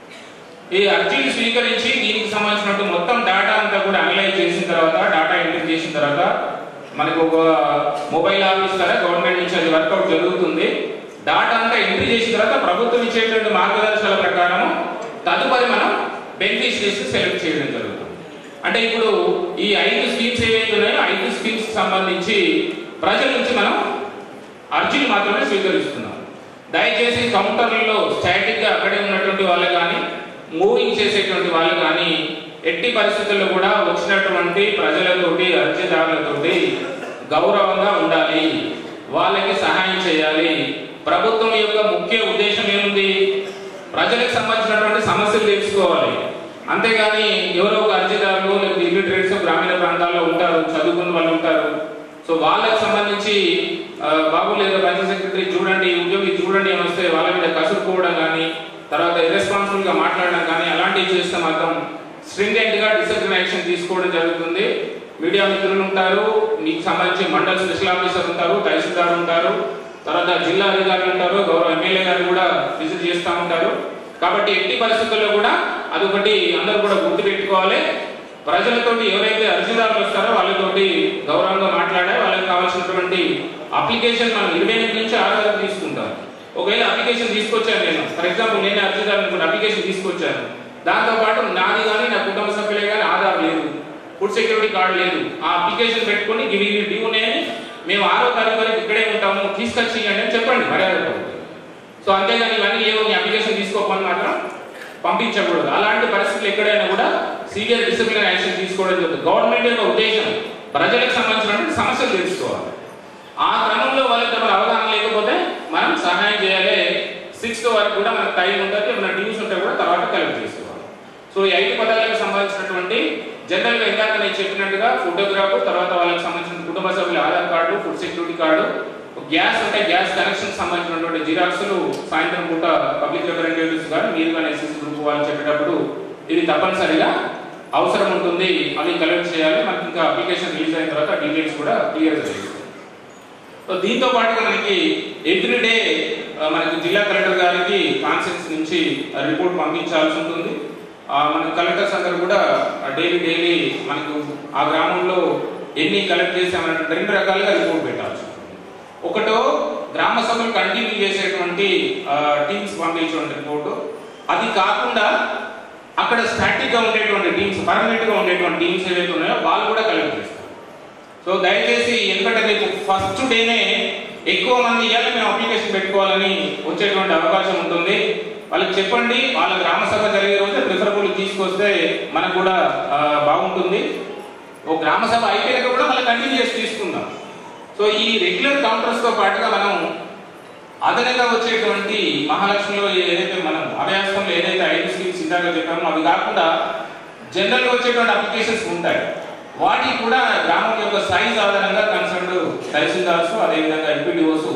ఈ అర్జీని స్వీకరించి దీనికి సంబంధించినట్టు మొత్తం డేటా అంతా కూడా అనలైజ్ చేసిన తర్వాత డేటా ఎంట్రీ చేసిన తర్వాత మనకు ఒక మొబైల్ ఆఫీస్ ద్వారా గవర్నమెంట్ నుంచి అది వర్కౌట్ జరుగుతుంది డేటా అంతా ఎంట్రీ చేసిన తర్వాత ప్రభుత్వం ఇచ్చేటువంటి మార్గదర్శకాల ప్రకారం తదుపరి మనం బెనిఫిషరీస్ సెలెక్ట్ చేయడం జరుగుతుంది అంటే ఇప్పుడు ఈ ఐదు స్కీమ్స్ ఏవైతే ఉన్నాయో ఐదు స్కీమ్స్ సంబంధించి ప్రజల నుంచి మనం అర్జీలు మాత్రమే స్వీకరిస్తున్నాం దయచేసి కౌంటర్లలో స్టాటిక్ గా అక్కడే ఉన్నటువంటి వాళ్ళు కానీ మూవింగ్ చేసేటువంటి వాళ్ళు కానీ ఎట్టి పరిస్థితుల్లో కూడా వచ్చినటువంటి ప్రజలతోటి అర్జీదారులతోటి గౌరవంగా ఉండాలి వాళ్ళకి సహాయం చేయాలి ప్రభుత్వం యొక్క ముఖ్య ఉద్దేశం ఏముంది ప్రజలకు సంబంధించినటువంటి సమస్యలు తెలుసుకోవాలి అంతేగాని ఎవరో ఒక అర్జీదారులు లేకపోతే ఇల్లిటరేట్స్ గ్రామీణ ప్రాంతాల్లో ఉంటారు చదువుకున్న వాళ్ళు ఉంటారు సో వాళ్ళకి సంబంధించి ఆ, బాబు లేదా పంచాయత్ సెక్రటరీ చూడండి ఉద్యోగి చూడండి అని వస్తే వాళ్ళ మీద కసురుకోవడం కానీ తర్వాత ఇర్రెస్పాన్సిబుల్ గా మాట్లాడడం కానీ అలాంటివి చేస్తే మాత్రం స్ట్రింగెంట్ గా డిసిప్లిన్ యాక్షన్ తీసుకోవడం జరుగుతుంది మీడియా మిత్రులు ఉంటారు మీకు సంబంధించి మండల్ స్పెషల్ ఆఫీసర్ ఉంటారు తహసీల్దార్ ఉంటారు తర్వాత జిల్లా అధికారులు ఉంటారు గౌరవ ఎమ్మెల్యే గారు కూడా విజిట్ చేస్తూ ఉంటారు కాబట్టి ఎట్టి పరిస్థితుల్లో కూడా అదొకటి అందరూ కూడా గుర్తు పెట్టుకోవాలి ప్రజలతోటి ఎవరైతే అర్జీదారులు వస్తారో వాళ్ళతోటి గౌరవంగా మాట్లాడే వాళ్ళకి కావాల్సినటువంటి అప్లికేషన్ మనం ఇరవై ఎనిమిది నుంచి ఆరు వరకు తీసుకుంటాం ఒకవేళ అప్లికేషన్ తీసుకొచ్చాను నేను ఫర్ ఎగ్జాంపుల్ నేను అర్జీదారు అనుకున్న అప్లికేషన్ తీసుకొచ్చాను దాంతో పాటు నాది కానీ నా కుటుంబ సభ్యులే కానీ ఆధార్ లేదు ఫుడ్ సెక్యూరిటీ కార్డు లేదు ఆ అప్లికేషన్ పెట్టుకొని ఇవి ఇవి డ్యూ ఉన్నాయని మేము ఆరో తారీఖు వరకు ఇక్కడే ఉంటాము తీసుకొచ్చి ఇవ్వండి అని చెప్పండి మర్యాద సో అంతేగాని ఇవన్నీ ఏవో మీ అప్లికేషన్ తీసుకోకపోని మాత్రం పంపించకూడదు అలాంటి పరిస్థితులు ఎక్కడైనా కూడా సీరియస్ డిసిప్లిన్ యాక్షన్ తీసుకోవడం జరుగుతుంది గవర్నమెంట్ యొక్క ఉద్దేశం ప్రజలకు సంబంధించినటువంటి సమస్యలు తెలుసుకోవాలి ఆ క్రమంలో వాళ్ళకి తమ అవగాహన లేకపోతే మనం సహాయం చేయాలి సిక్స్త్ వరకు కూడా మనకు టైం ఉంటుంది ఏమైనా డ్యూస్ ఉంటే కూడా తర్వాత కలెక్ట్ చేసుకోవాలి సో ఈ ఐదు పదాలకు సంబంధించినటువంటి జనరల్గా ఇందాక నేను చెప్పినట్టుగా ఫోటోగ్రాఫ్ తర్వాత వాళ్ళకి సంబంధించిన కుటుంబ సభ్యుల Aadhaar card food security card gas అంటే గ్యాస్ కనెక్షన్ సంబంధించినటువంటి జిరాక్స్లు సాయంత్రం పూట పబ్లిక్ రిప్రజెంటేటివ్స్ కానీ మీరు కానీ ఎస్ఎస్ గ్రూప్ వాళ్ళు చెప్పేటప్పుడు ఇది తప్పనిసరిగా అవసరం ఉంటుంది అవి కలెక్ట్ చేయాలి మనకి ఇంకా అప్లికేషన్ రిలీజ్ అయిన తర్వాత డీటెయిల్స్ కూడా క్లియర్ చేయాలి సో దీంతో పాటుగా మనకి ఎవ్రీ డే మనకి జిల్లా కలెక్టర్ గారికి కాన్సెన్స్ నుంచి రిపోర్ట్ పంపించాల్సి ఉంటుంది ఆ, మన కలెక్టర్స్ అందరూ కూడా డైలీ డైలీ మనకు ఆ గ్రామంలో ఎన్ని కలెక్ట్ చేసామనే రెండు రకాలుగా రిపోర్ట్ పెట్టాల్సి ఉంటుంది ఒకటో గ్రామ సభలు కంటిన్యూ చేసేటువంటి టీమ్స్ పంపించేటువంటి రిపోర్టు అది కాకుండా అక్కడ స్టాటిక్ గా ఉండేటువంటి టీమ్స్ పర్మనెంట్ గా ఉండేటువంటి టీమ్స్ ఏవైతే ఉన్నాయో వాళ్ళు కూడా కలెక్ట్ చేస్తారు సో దయచేసి ఎందుకంటే మీకు ఫస్ట్ డేనే ఎక్కువ మంది ఇవాళ మేము అప్లికేషన్ పెట్టుకోవాలని వచ్చేటువంటి అవకాశం ఉంటుంది వాళ్ళకి చెప్పండి వాళ్ళ గ్రామ సభ జరిగే రోజు ప్రిఫరబుల్ తీసుకొస్తే మనకు కూడా ఆ, బాగుంటుంది ఓ గ్రామ సభ అయిపోయాక కూడా మళ్ళీ కంటిన్యూ చేసి తీసుకుందాం సో ఈ రెగ్యులర్ కౌంటర్స్ తో పాటుగా మనం అదనంగా వచ్చేటువంటి మహాలక్ష్మిలో ఏదైతే మనం అభయాస్తంలో ఏదైతే ఐదు స్కీమ్స్ ఇందాక చెప్పామో అవి కాకుండా జనరల్ గా వచ్చేటువంటి అప్లికేషన్స్ ఉంటాయి వాటికి కూడా గ్రామం యొక్క సైజ్ ఆధారంగా కన్సర్న్ తహసీల్దార్స్ అదేవిధంగా ఎంపీడీఓస్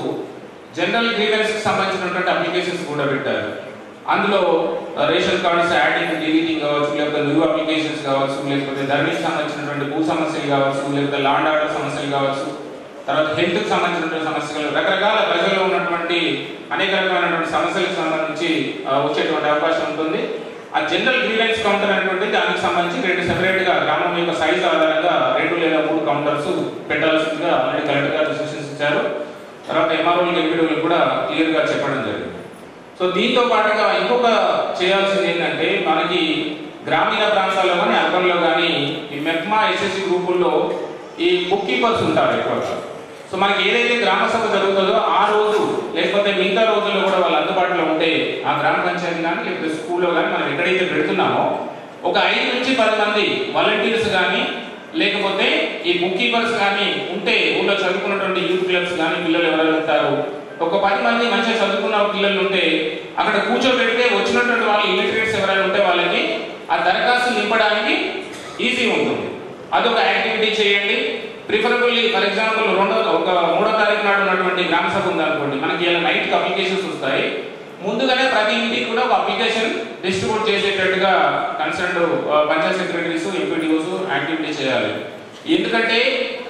జనరల్ గ్రీవెన్స్ కి సంబంధించినటువంటి అప్లికేషన్స్ కూడా పెట్టారు అందులో ఆ, రేషన్ కార్డ్స్ యాడింగ్ డిలీటింగ్ కావచ్చు లేకపోతే న్యూ అప్లికేషన్స్ కావచ్చు లేకపోతే ధరణికి సంబంధించినటువంటి భూ సమస్యలు కావచ్చు లేకపోతే లాండ్ ఆర్డర్ సమస్యలు కావచ్చు తర్వాత హెల్త్ కి సంబంధించినటువంటి సమస్యలు రకరకాల ప్రజల్లో ఉన్నటువంటి అనేక రకమైనటువంటి సమస్యలకు సంబంధించి ఆ, వచ్చేటువంటి అవకాశం ఉంటుంది ఆ జనరల్ గ్రీవెన్స్ కౌంటర్ అనేటువంటి దానికి సంబంధించి రెండు సెపరేట్ గా గ్రామం యొక్క సైజ్ ఆధారంగా రెండు లేదా మూడు కౌంటర్స్ పెట్టాల్సిందిగా ఆల్రెడీ కలెక్టర్ గారు ఇన్స్ట్రక్షన్స్ ఇచ్చారు తర్వాత ఎంఆర్ఓలకు ఎంపీడీలకు కూడా క్లియర్ గా చెప్పడం జరిగింది సో దీంతో పాటుగా ఇంకొక చేయాల్సింది ఏంటంటే మనకి గ్రామీణ ప్రాంతాల్లో కానీ అర్బన్లో కానీ ఈ మెప్మా ఎస్ఎస్సి గ్రూపుల్లో ఈ బుక్ కీపర్స్ ఉంటారు ఎక్కువగా సో మనకి ఏదైతే గ్రామ సభ జరుగుతుందో ఆ రోజు లేకపోతే మిగతా రోజుల్లో కూడా వాళ్ళు అందుబాటులో ఉంటే ఆ గ్రామ పంచాయతీ కానీ లేకపోతే స్కూల్లో కానీ మనం ఎక్కడైతే పెడుతున్నామో ఒక ఐదు నుంచి పది మంది వాలంటీర్స్ కానీ లేకపోతే ఈ బుక్ కీపర్స్ కానీ ఉంటే ఊళ్ళో చదువుకున్నటువంటి యూత్ క్లబ్స్ కానీ పిల్లలు ఎవరైనా ఉంటారు ఒక పది మంది మంచిగా చదువుకున్న పిల్లలు ఉంటే అక్కడ కూర్చోబెడితే వచ్చినటువంటి వాళ్ళు ఇలిటరేట్స్ ఎవరైనా ఉంటే వాళ్ళకి ఆ దరఖాస్తు నింపడానికి ఈజీ ఉంటుంది అదొక యాక్టివిటీ చేయండి ప్రిఫరబుల్లీ ఫర్ ఎగ్జాంపుల్ రెండో ఒక మూడో తారీఖు నాడు ఉన్నటువంటి గ్రామ సభ ఉందనుకోండి మనకి ఇలా నైట్ అప్లికేషన్స్ వస్తాయి ముందుగానే ప్రతి ఇంటికి కూడా ఒక అప్లికేషన్ డిస్ట్రిబ్యూట్ చేసేటట్టుగా concern panchayat secretaries MPDOs activity చేయాలి ఎందుకంటే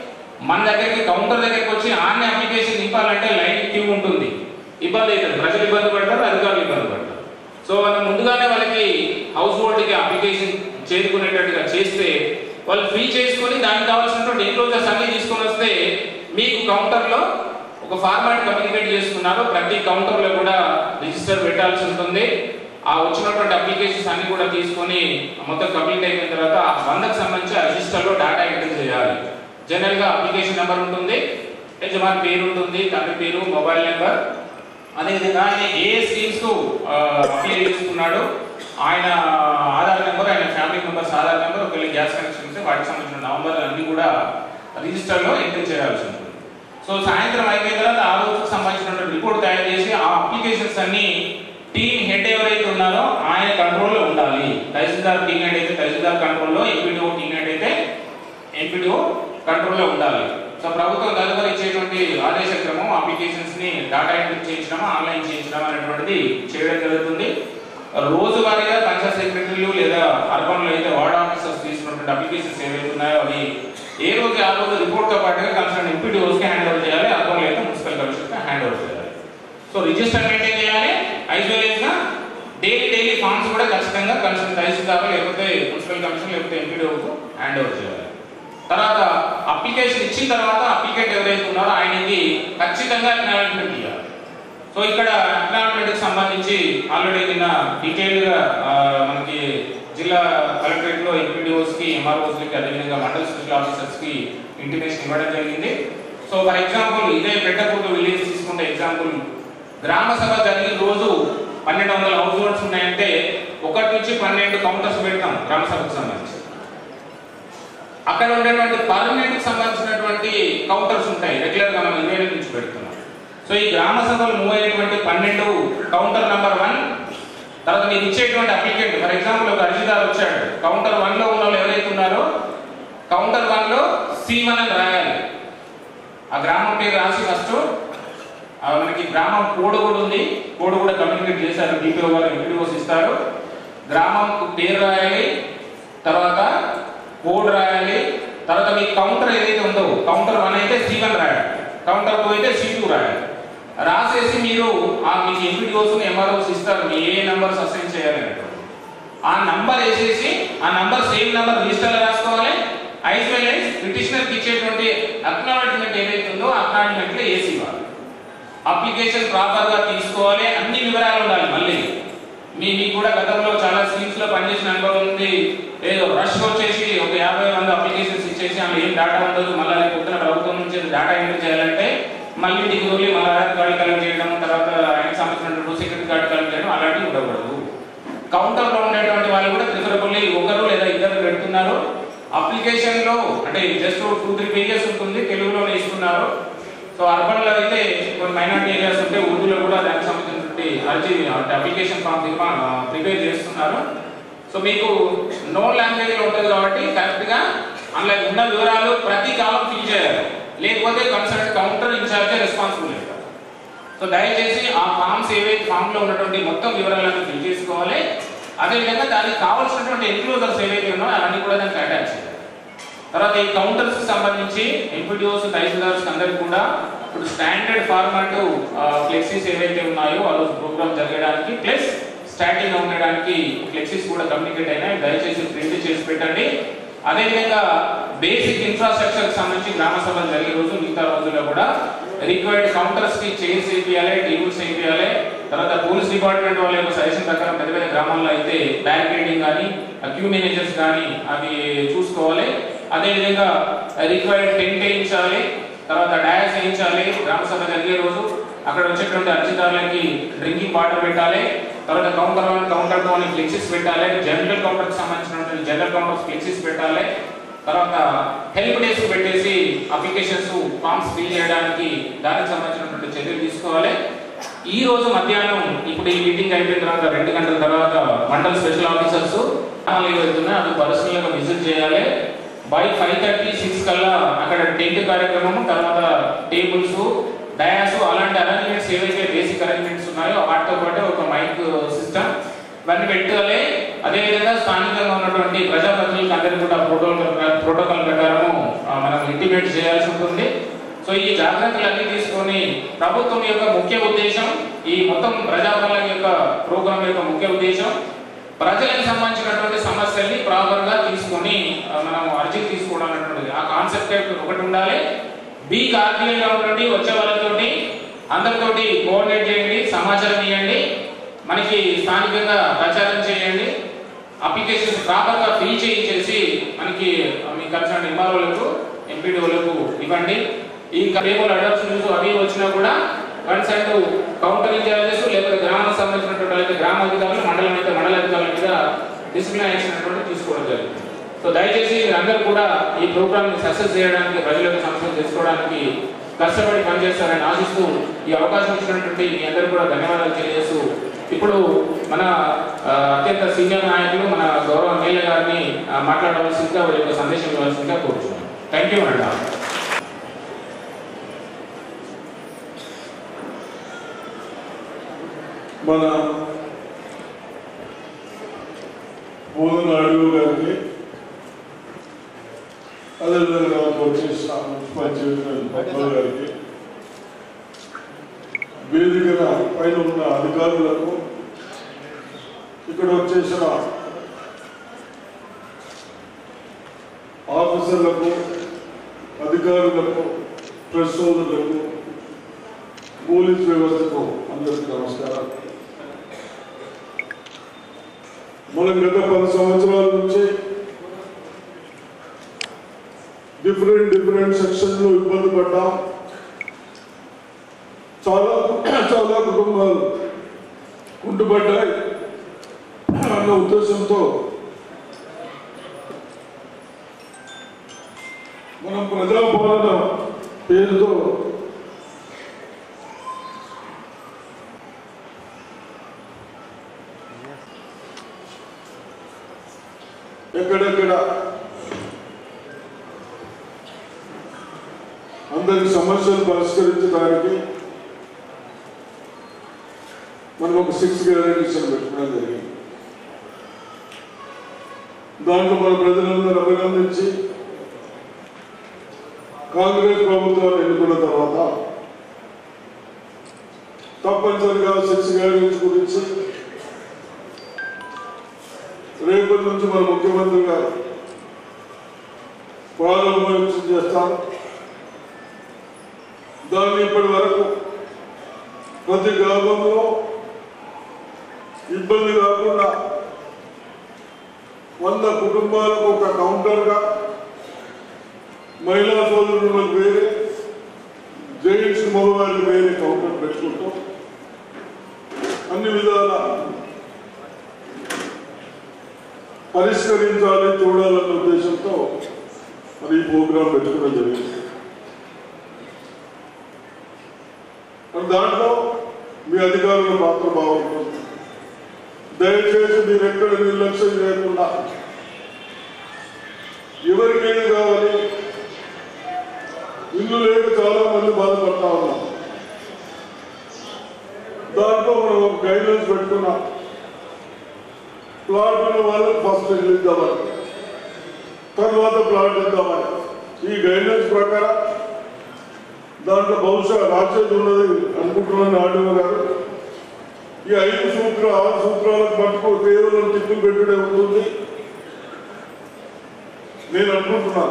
మన దగ్గరికి కౌంటర్ దగ్గరికి వచ్చి ఆన్నే అప్లికేషన్ నింపాలంటే లైన్ క్యూ ఉంటుంది ఇబ్బంది అవుతుంది ప్రజలు ఇబ్బంది పడతారు అధికారులు ఇబ్బంది పడతారు సో మనం ముందుగానే వాళ్ళకి హౌస్ హోల్డ్కి అప్లికేషన్ చేరుకునేటట్టుగా చేస్తే వాళ్ళు ఫీ చేసుకొని దానికి కావాల్సినటువంటి ఎన్క్లోజర్స్ అన్ని తీసుకొని వస్తే మీకు కౌంటర్లో ఒక ఫార్మాట్ కమ్యూనికేట్ చేసుకున్నారు ప్రతి కౌంటర్లో కూడా రిజిస్టర్ పెట్టాల్సి ఉంటుంది ఆ వచ్చినటువంటి అప్లికేషన్స్ అన్ని కూడా తీసుకొని మొత్తం కంప్లీట్ అయిపోయిన తర్వాత ఆ వందకు సంబంధించి ఆ రిజిస్టర్లో డేటా ఎంట్రీ చేయాలి జనరల్ గా అప్లికేషన్ నెంబర్ ఉంటుంది యజమాని పేరు ఉంటుంది తండ్రి పేరు మొబైల్ నెంబర్ అదేవిధంగా ఆయన ఏ స్కీమ్స్ కు అప్లై చేసుకున్నాడు ఆయన ఆధార్ నెంబర్ ఆయన ఫ్యామిలీ మెంబర్స్ ఆధార్ నెంబర్ ఒకవేళ గ్యాస్ కనెక్షన్ ఇస్తే వాటికి సంబంధించిన నవంబర్ అన్ని కూడా రిజిస్టర్ లో ఎంట్రీ చేయాల్సి ఉంటుంది సో సాయంత్రం అయిపోయిన తర్వాత ఆ రోజుకు సంబంధించిన రిపోర్ట్ తయారు చేసి ఆ అప్లికేషన్స్ అన్ని టీమ్ హెడ్ ఎవరైతే ఉన్నారో ఆయన కంట్రోల్లో ఉండాలి తహసీల్దార్ టీమ్ హెడ్ అయితే తహసీల్దార్ కంట్రోల్లో ఎంపీడీఓ టీమ్ హెడ్ అయితే ఎంపీడీఓ కంట్రోల్లో ఉండాలి సో ప్రభుత్వం తదుపరి ఇచ్చేటువంటి ఆదేశ క్రమం అప్లికేషన్స్ ని డేటా ఎంట్రీ చేయించడం ఆన్లైన్ చేయించడం అనేటువంటిది చేయడం జరుగుతుంది రోజువారీగా పంచాయత్ సెక్రటరీలు లేదా అర్బన్ లో అయితే వార్డ్ ఆఫీసర్స్ తీసుకున్నటువంటి అప్లికేషన్స్ ఏవైతే ఉన్నాయో అవి ఏ రోజు ఆ రోజు రిపోర్ట్ తో పాటుగా కన్సర్న్ ఎంపీడీఓస్ కి హ్యాండ్ ఓవర్ చేయాలి అర్బన్ లో అయితే మున్సిపల్ కమిషన్ కి హ్యాండ్ ఓవర్ చేయాలి సో రిజిస్టర్ మెయింటైన్ చేయాలి యాజ్ వెల్ as గా డైలీ డైలీ ఫార్మ్స్ కూడా ఖచ్చితంగా కన్సర్న్ తహసీల్దార్ లేకపోతే మున్సిపల్ కమిషన్ లేకపోతే ఎంపీడీఓకు హ్యాండ్ ఓవర్ చేయాలి తర్వాత అప్లికేషన్ ఇచ్చిన తర్వాత అప్లికేట్ ఎవరైతే ఉన్నారో ఆయనకి ఖచ్చితంగా అక్నాలజ్మెంట్ ఇవ్వాలి సో ఇక్కడ అక్నాలజ్మెంట్ కి సంబంధించి ఆల్రెడీ నిన్న డీటెయిల్ గా ఆ, మనకి జిల్లా కలెక్టరేట్ లో ఎంపీడీఓస్ కి ఎంఆర్ఓస్ కి అదేవిధంగా మండల స్పెషల్ ఆఫీసర్స్ కి ఇంటిమేషన్ ఇవ్వడం జరిగింది సో ఫర్ ఎగ్జాంపుల్ ఇదే పెట్టకూడదు విలేజ్ తీసుకుంటే ఎగ్జాంపుల్ గ్రామ సభ జరిగిన రోజు పన్నెండు వందల హౌస్ హోల్డ్స్ ఉన్నాయంటే ఒకటి నుంచి పన్నెండు కౌంటర్స్ పెడతాం గ్రామ సభకు సంబంధించి అక్కడ ఉండేటువంటి పార్లమెంట్ కి సంబంధించినటువంటి కౌంటర్స్ ఉంటాయి రెగ్యులర్ గా మనం ఇరవై నుంచి పెడుతున్నాం సో ఈ గ్రామ సభలు మూవ్ అయ్యేటువంటి పన్నెండు కౌంటర్ నంబర్ వన్ తర్వాత మీరు ఇచ్చేటువంటి అప్లికెంట్ ఫర్ ఎగ్జాంపుల్ ఒక అర్జీదారు వచ్చాడు కౌంటర్ వన్ లో ఉన్న వాళ్ళు ఎవరైతే ఉన్నారో కౌంటర్ వన్ లో సి వన్ అని రాయాలి ఆ గ్రామం పేరు రాసి ఫస్ట్ మనకి గ్రామం కోడ్ కూడా ఉంది కోడ్ కూడా కమ్యూనికేట్ చేశారు డిపిఓ గారు ఎంపీడీఓస్ ఇస్తారు గ్రామం పేరు రాయాలి తర్వాత కోడ్ రాయాలి తర్వాత మీ కౌంటర్ ఏదైతే ఉందో కౌంటర్ వన్ అయితే సి వన్ రాయాలి కౌంటర్ టూ అయితే సి టూ రాయాలి రాసేసి మీరు ఆ మీకు ఎంపీడీఓస్ ఎంఆర్ఓస్ ఇస్తారు మీ ఏ నంబర్స్ అసైన్ చేయాలని ఆ నంబర్ వేసేసి ఆ నంబర్ సేమ్ నంబర్ రిజిస్టర్లో రాసుకోవాలి ఐస్ వెల్ ఐస్ పిటిషనర్కి ఇచ్చేటువంటి అక్నాలజ్మెంట్ ఏదైతే ఉందో అక్నాలజ్మెంట్ లో వేసి ఇవ్వాలి అప్లికేషన్ ప్రాపర్ గా తీసుకోవాలి అన్ని వివరాలు ఉండాలి మళ్ళీ మీ మీకు కూడా గతంలో చాలా స్కీమ్స్ లో పనిచేసిన అనుభవం ఉంది ఏదో రష్ వచ్చేసి ఒక యాభై మంది అప్లికేషన్స్ ఇచ్చేసి అందులో ఏం డేటా ఉండదు మళ్ళీ రేపు పొద్దున ప్రభుత్వం నుంచి డేటా ఎంట్రీ చేయాలంటే మళ్ళీ ఇంటికి వెళ్ళి మళ్ళీ ఆధార్ కార్డు కలెక్ట్ చేయడం తర్వాత ఆయనకు సంబంధించిన సెక్యూరిటీ కార్డు కలెక్ట్ చేయడం అలాంటివి ఉండకూడదు కౌంటర్ లో ఉండేటువంటి వాళ్ళు కూడా ప్రిఫరబుల్లీ ఒకరు లేదా ఇద్దరు పెడుతున్నారు అప్లికేషన్ లో అంటే జస్ట్ టూ త్రీ పేజెస్ ఉంటుంది తెలుగులోనే ఇస్తున్నారు సో అర్బన్ లో అయితే కొన్ని మైనారిటీ ఏరియాస్ ఉంటే ఉర్దూలో కూడా దానికి సంబంధించినటువంటి అర్జీ అంటే అప్లికేషన్ ఫామ్ ప్రిపేర్ చేస్తున్నారు సో మీకు నోన్ లాంగ్వేజ్ లో ఉంటుంది కాబట్టి కరెక్ట్ గా అందులో ఉన్న వివరాలు ప్రతి కాలం ఫిల్ చేయాలి లేకపోతే కన్సల్ట్ కౌంటర్ ఇన్ఛార్జ్ రెస్పాన్సిబుల్ అవుతారు సో దయచేసి ఆ ఫామ్స్ ఏవైతే ఫామ్ లో ఉన్నటువంటి మొత్తం వివరాలను ఫిల్ చేసుకోవాలి అదేవిధంగా దానికి కావాల్సినటువంటి ఎన్క్లోజర్స్ ఏవైతే ఉన్నాయో అవన్నీ కూడా దానికి అటాచ్ చేయాలి తర్వాత ఈ కౌంటర్స్ కి సంబంధించి ఎంపీడీఓస్ తహసీల్దార్స్ అందరికి కూడా ఇప్పుడు స్టాండర్డ్ ఫార్మాట్ ఫ్లెక్సీస్ ఏవైతే ఉన్నాయో ఆ రోజు ప్రోగ్రామ్ జరగడానికి ప్లస్ స్టాండింగ్ ఉండడానికి ఫ్లెక్సీస్ కూడా కమ్యూనికేట్ అయినాయి దయచేసి ప్రింట్ చేసి పెట్టండి అదేవిధంగా బేసిక్ ఇన్ఫ్రాస్ట్రక్చర్ సంబంధించి గ్రామ సభలు జరిగే రోజు మిగతా రోజుల్లో కూడా రిక్వైర్డ్ కౌంటర్స్ కి చైర్స్ వేయాలి టేబుల్స్ వేయాలి తర్వాత పోలీస్ డిపార్ట్మెంట్ వాళ్ళ యొక్క సజెషన్ ప్రకారం పెద్ద పెద్ద గ్రామాల్లో అయితే బ్యారికేడింగ్ కానీ క్యూ మేనేజర్స్ కానీ అవి చూసుకోవాలి అదేవిధంగా రిక్వైర్డ్ టెంట్ వేయించాలి తర్వాత డయాస్ వేయించాలి గ్రామ సభ జరిగే రోజు అక్కడ వచ్చేటువంటి అర్జీదారులకి డ్రింకింగ్ వాటర్ పెట్టాలి తర్వాత కౌంటర్ వన్ కౌంటర్ టూ అని ఫ్లెక్సీస్ పెట్టాలి జనరల్ కౌంటర్ కి సంబంధించినటువంటి జనరల్ కౌంటర్ ఫ్లెక్సీస్ పెట్టాలి తర్వాత హెల్ప్ డెస్క్ పెట్టేసి అప్లికేషన్స్ ఫామ్స్ ఫిల్ చేయడానికి దానికి సంబంధించినటువంటి చర్యలు తీసుకోవాలి ఈ రోజు మధ్యాహ్నం ఇప్పుడు ఈ మీటింగ్ అయిపోయిన తర్వాత రెండు గంటల తర్వాత మండల స్పెషల్ ఆఫీసర్స్ వెళ్తున్నాయి అది పర్సనల్ గా విజిట్ చేయాలి బై ఫైవ్ థర్టీ సిక్స్ కల్లా అక్కడ టెంట్ కార్యక్రమం తర్వాత టేబుల్స్ డయాస్ అలాంటి అరేంజ్మెంట్స్ ఏవైతే బేసిక్ అరేంజ్మెంట్స్ ఉన్నాయో వాటితో పాటు ఒక మైక్ సిస్టమ్ ఇవన్నీ పెట్టాలి అదేవిధంగా స్థానికంగా ఉన్నటువంటి ప్రజాప్రతినిధులకు అందరికీ కూడా ప్రోటోకాల్ ప్రోటోకాల్ ప్రకారము ఆ, మనం ఇంటిమేట్ చేయాల్సి ఉంటుంది సో ఈ జాగ్రత్తలన్నీ తీసుకొని ప్రభుత్వం యొక్క ముఖ్య ఉద్దేశం ఈ మొత్తం ప్రజాపాలన యొక్క ప్రోగ్రామ్ యొక్క ముఖ్య ఉద్దేశం ప్రజలకు సంబంధించినటువంటి సమస్యల్ని ప్రాపర్ గా తీసుకొని ఆ, మనం అర్జీ తీసుకోవడం అనేటువంటిది ఆ కాన్సెప్ట్ ఒకటి ఉండాలి బి కార్డియల్ గా ఉండండి వచ్చే వాళ్ళతోటి అందరితోటి కోఆర్డినేట్ చేయండి సమాచారం ఇవ్వండి మనకి స్థానికంగా ప్రచారం చేయండి అప్లికేషన్ ప్రాపర్ గా ఫిల్ చేయించేసి మనకి ఆ, మీ కన్సర్న్ ఎంఆర్ఓలకు ఎంపీడీఓలకు ఇవ్వండి ఈ టేబుల్ అడాప్షన్స్ అవి వచ్చినా కూడా కన్సర్న్ కౌంటర్ ఇన్ఛార్జెస్ లేకపోతే గ్రామానికి సంబంధించినటువంటి వాళ్ళకి గ్రామ అధికారులు మండలం అయితే మండల అధికారుల మీద డిసిప్లిన్ యాక్షన్ అనేటువంటి తీసుకోవడం జరిగింది సో దయచేసి మీరందరూ కూడా ఈ ప్రోగ్రామ్ ని సక్సెస్ చేయడానికి ప్రజల యొక్క సమస్యలు తెలుసుకోవడానికి కష్టపడి పనిచేస్తారని ఆశిస్తూ ఈ అవకాశం ఇచ్చినటువంటి మీ అందరూ కూడా ధన్యవాదాలు తెలియజేస్తూ ఇప్పుడు మన ఆ, అత్యంత సీనియర్ నాయకులు మన గౌరవ ఎమ్మెల్యే గారిని ఆ, మాట్లాడవలసిందిగా వారి యొక్క సందేశం ఇవ్వాల్సిందిగా కోరుతున్నాను థ్యాంక్ యూ మేడం మన బోధనాడు గారికి అదేవిధంగా వచ్చేసిన మున్సిపల్ గారికి వేదికన పైన ఉన్న అధికారులకు ఇక్కడ వచ్చేసిన ఆఫీసర్లకు అధికారులకు ప్రెస్ సోదరులకు పోలీస్ వ్యవస్థకు అందరికీ నమస్కారం మనం గత పది సంవత్సరాల నుంచి డిఫరెంట్ డిఫరెంట్ సెక్షన్లో ఇబ్బంది పడ్డాం చాలా చాలా కుటుంబాలు కుంటుపడ్డాయి అన్న ఉద్దేశంతో మనం ప్రజాపాలన పేరుతో ఎక్కడెక్కడ అందరి సమస్యలు పరిష్కరించడానికి మనం ఒక సిక్స్ గ్యారెంటీస్ పెట్టుకోవడం జరిగింది దాంట్లో మన ప్రజలందరూ అభినందించి కాంగ్రెస్ ప్రభుత్వాన్ని ఎన్నుకున్న తర్వాత తప్పనిసరిగా సిక్స్ గ్యారెంటీస్ గురించి రేపటి నుంచి మన ముఖ్యమంత్రి గారు ప్రారంభోత్సవం చేస్తారు దాన్ని ఇప్పటి వరకు ప్రతి గ్రామంలో ఇబ్బంది కాకుండా వంద కుటుంబాలకు ఒక కౌంటర్గా మహిళా సోదరులకు వేరే జైన్స్ మగవారికి వేరే కౌంటర్ పెట్టుకుంటాం అన్ని విధాల పరిష్కరించాలి చూడాలన్న ఉద్దేశంతో మరి ఈ ప్రోగ్రాం పెట్టుకోవడం జరిగింది మరి దాంట్లో మీ అధికారుల పాత్ర బాగుంటుంది దయచేసి మీరు ఎక్కడ నిర్లక్ష్యం చేయకుండా ఎవరికైనా కావాలి ఇల్లు లేక చాలా మంది బాధపడతా ఉన్నాం దాంట్లో మనం ఒక గైడ్లైన్స్ పెట్టుకున్నాం ప్లాట్ ఉన్న వాళ్ళకి ఫస్ట్ ఇల్లు ఇద్దామని తర్వాత ప్లాట్ ఇద్దామని ఈ గైడ్లైన్స్ ప్రకారం దాంట్లో బహుశా రాసేది ఉన్నది అనుకుంటున్నాను ఆడియో గారు ఈ ఐదు సూత్రాలు ఆరు సూత్రాలకు మటుకు కేవలం టిప్పులు పెట్టుడే ఉంటుంది నేను అనుకుంటున్నాను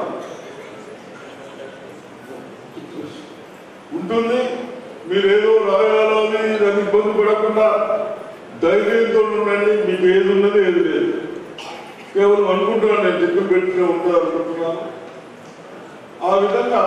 ఉంటుంది మీరేదో రాయాలని దాన్ని ఇబ్బంది పడకుండా ధైర్యంతో ఉండండి మీకు ఏది ఉన్నది ఏది లేదు కేవలం అనుకుంటున్నాను నేను టిప్పులు పెట్టుకునే ఉంటుంది అనుకుంటున్నాను ఆ విధంగా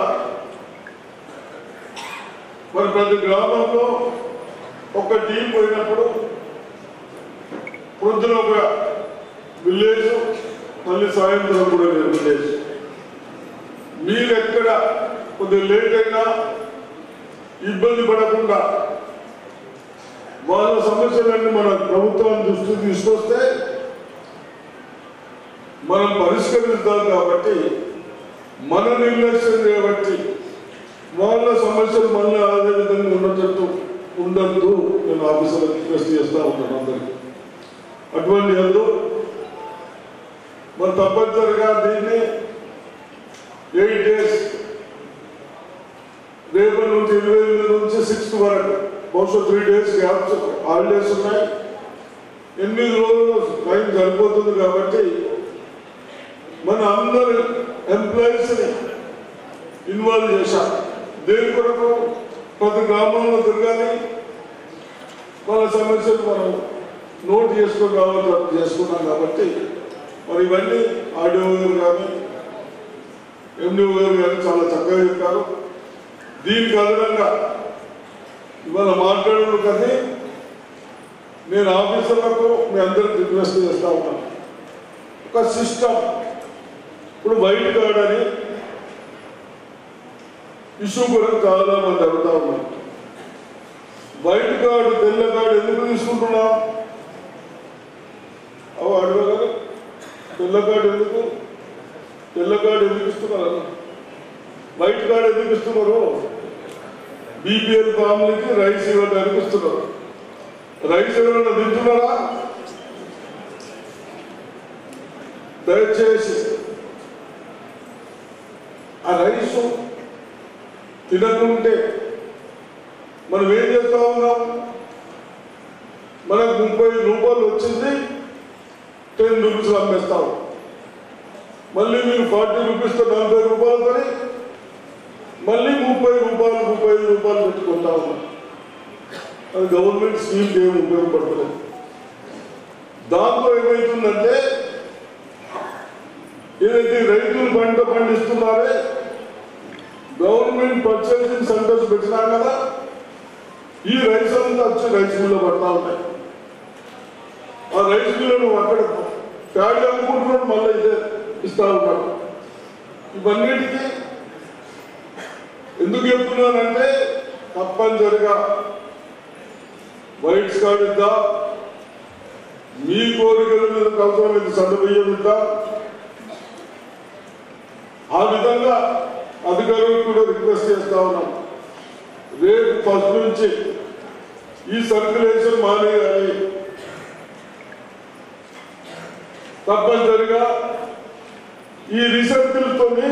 మరి ప్రతి గ్రామంలో ఒక టీం పోయినప్పుడు పొద్దున ఒక విలేజ్ మళ్ళీ సాయంత్రం కూడా వేరే విలేజ్ మీరు ఎక్కడ కొద్దిగా లేట్ అయినా ఇబ్బంది పడకుండా వాళ్ళ సమస్యలన్నీ మన ప్రభుత్వం దృష్టికి తీసుకొస్తే మనం పరిష్కరిస్తాం కాబట్టి మన నిర్లక్ష్యం చేయబట్టి వాళ్ళ సమస్యలు మళ్ళీ అదే విధంగా ఉన్నట్టు ఉండద్దు నేను ఆఫీసర్లకు రిక్వెస్ట్ చేస్తా ఉన్నాను అందరికీ అటువంటి ఎందు మరి తప్పనిసరిగా దీన్ని ఎయిట్ డేస్ రేపటి నుంచి ఇరవై ఎనిమిది నుంచి సిక్స్త్ వరకు బహుశా త్రీ డేస్ గ్యాప్స్ హాలిడేస్ ఉన్నాయి ఎనిమిది రోజులు టైం సరిపోతుంది కాబట్టి మన అందరి ఎంప్లాయీస్ని ఇన్వాల్వ్ చేశాం దేని కొరకు ప్రతి గ్రామంలో తిరగాలి వాళ్ళ సమస్యలు మనం నోట్ చేసుకొని రావాలి చేసుకున్నాం కాబట్టి మరి ఇవన్నీ ఆడియో గారు కానీ ఎండిఓ గారు కానీ చాలా చక్కగా చెప్పారు దీనికి అదనంగా ఇవాళ మాట్లాడడం కానీ నేను ఆఫీసర్లకు మీ అందరికి రిక్వెస్ట్ చేస్తా ఉన్నాను ఒక సిస్టమ్ ఇప్పుడు వైట్ కార్డ్ అని ఇష్యూ కూడా చాలా మంది అడుగుతా ఉన్నారు వైట్ కార్డు తెల్ల కార్డు ఎందుకు తీసుకుంటున్నాం అవు అడగలరు తెల్ల కార్డు ఎందుకు తెల్ల కార్డు ఎందుకు ఇస్తున్నారు వైట్ కార్డు ఎందుకు ఇస్తున్నారు బీపీఎల్ ఫ్యామిలీకి రైస్ ఇవ్వడానికి ఇస్తున్నారు రైస్ ఎవరైనా తింటున్నారా దయచేసి ఆ రైస్ తినకుంటే మనం ఏం చేస్తా ఉన్నాం మనకు ముప్పై రూపాయలు వచ్చింది టెన్ రూపీస్ అమ్మేస్తాం మళ్ళీ మీరు ఫార్టీ రూపీస్తో నలభై రూపాయలు కొని మళ్ళీ ముప్పై రూపాయలు ముప్పై ఐదు రూపాయలు పెట్టుకుంటా ఉన్నాం అది గవర్నమెంట్ స్కీమ్ ఏమి ఉపయోగపడలేదు దాంట్లో ఏమవుతుందంటే ఏదైతే రైతులు పంట పండిస్తున్నారే గవర్నమెంట్ పర్చేసింగ్ సెంటర్స్ పెట్టినా కదా ఈ రైస్ అంతా వచ్చి రైస్ మిల్లో పడతా ఉన్నాయి ఆ రైస్ మిల్లు అక్కడ ప్యాడీ అమ్ముకుంటున్నాడు మళ్ళీ ఇదే ఇస్తా ఉన్నాడు ఇవన్నిటికీ ఎందుకు చెప్తున్నానంటే తప్పనిసరిగా వైట్ కార్డు ఇద్దాం మీ కోరికల మీద అవసరమైతే సన్న బియ్యం ఇద్దాం ఆ విధంగా అధికారులకు కూడా రిక్వెస్ట్ చేస్తా ఉన్నాం రేపు ఫస్ట్ నుంచి ఈ సర్క్యులేషన్ మానేయాలి తప్పనిసరిగా ఈ రీసర్కిల్తోని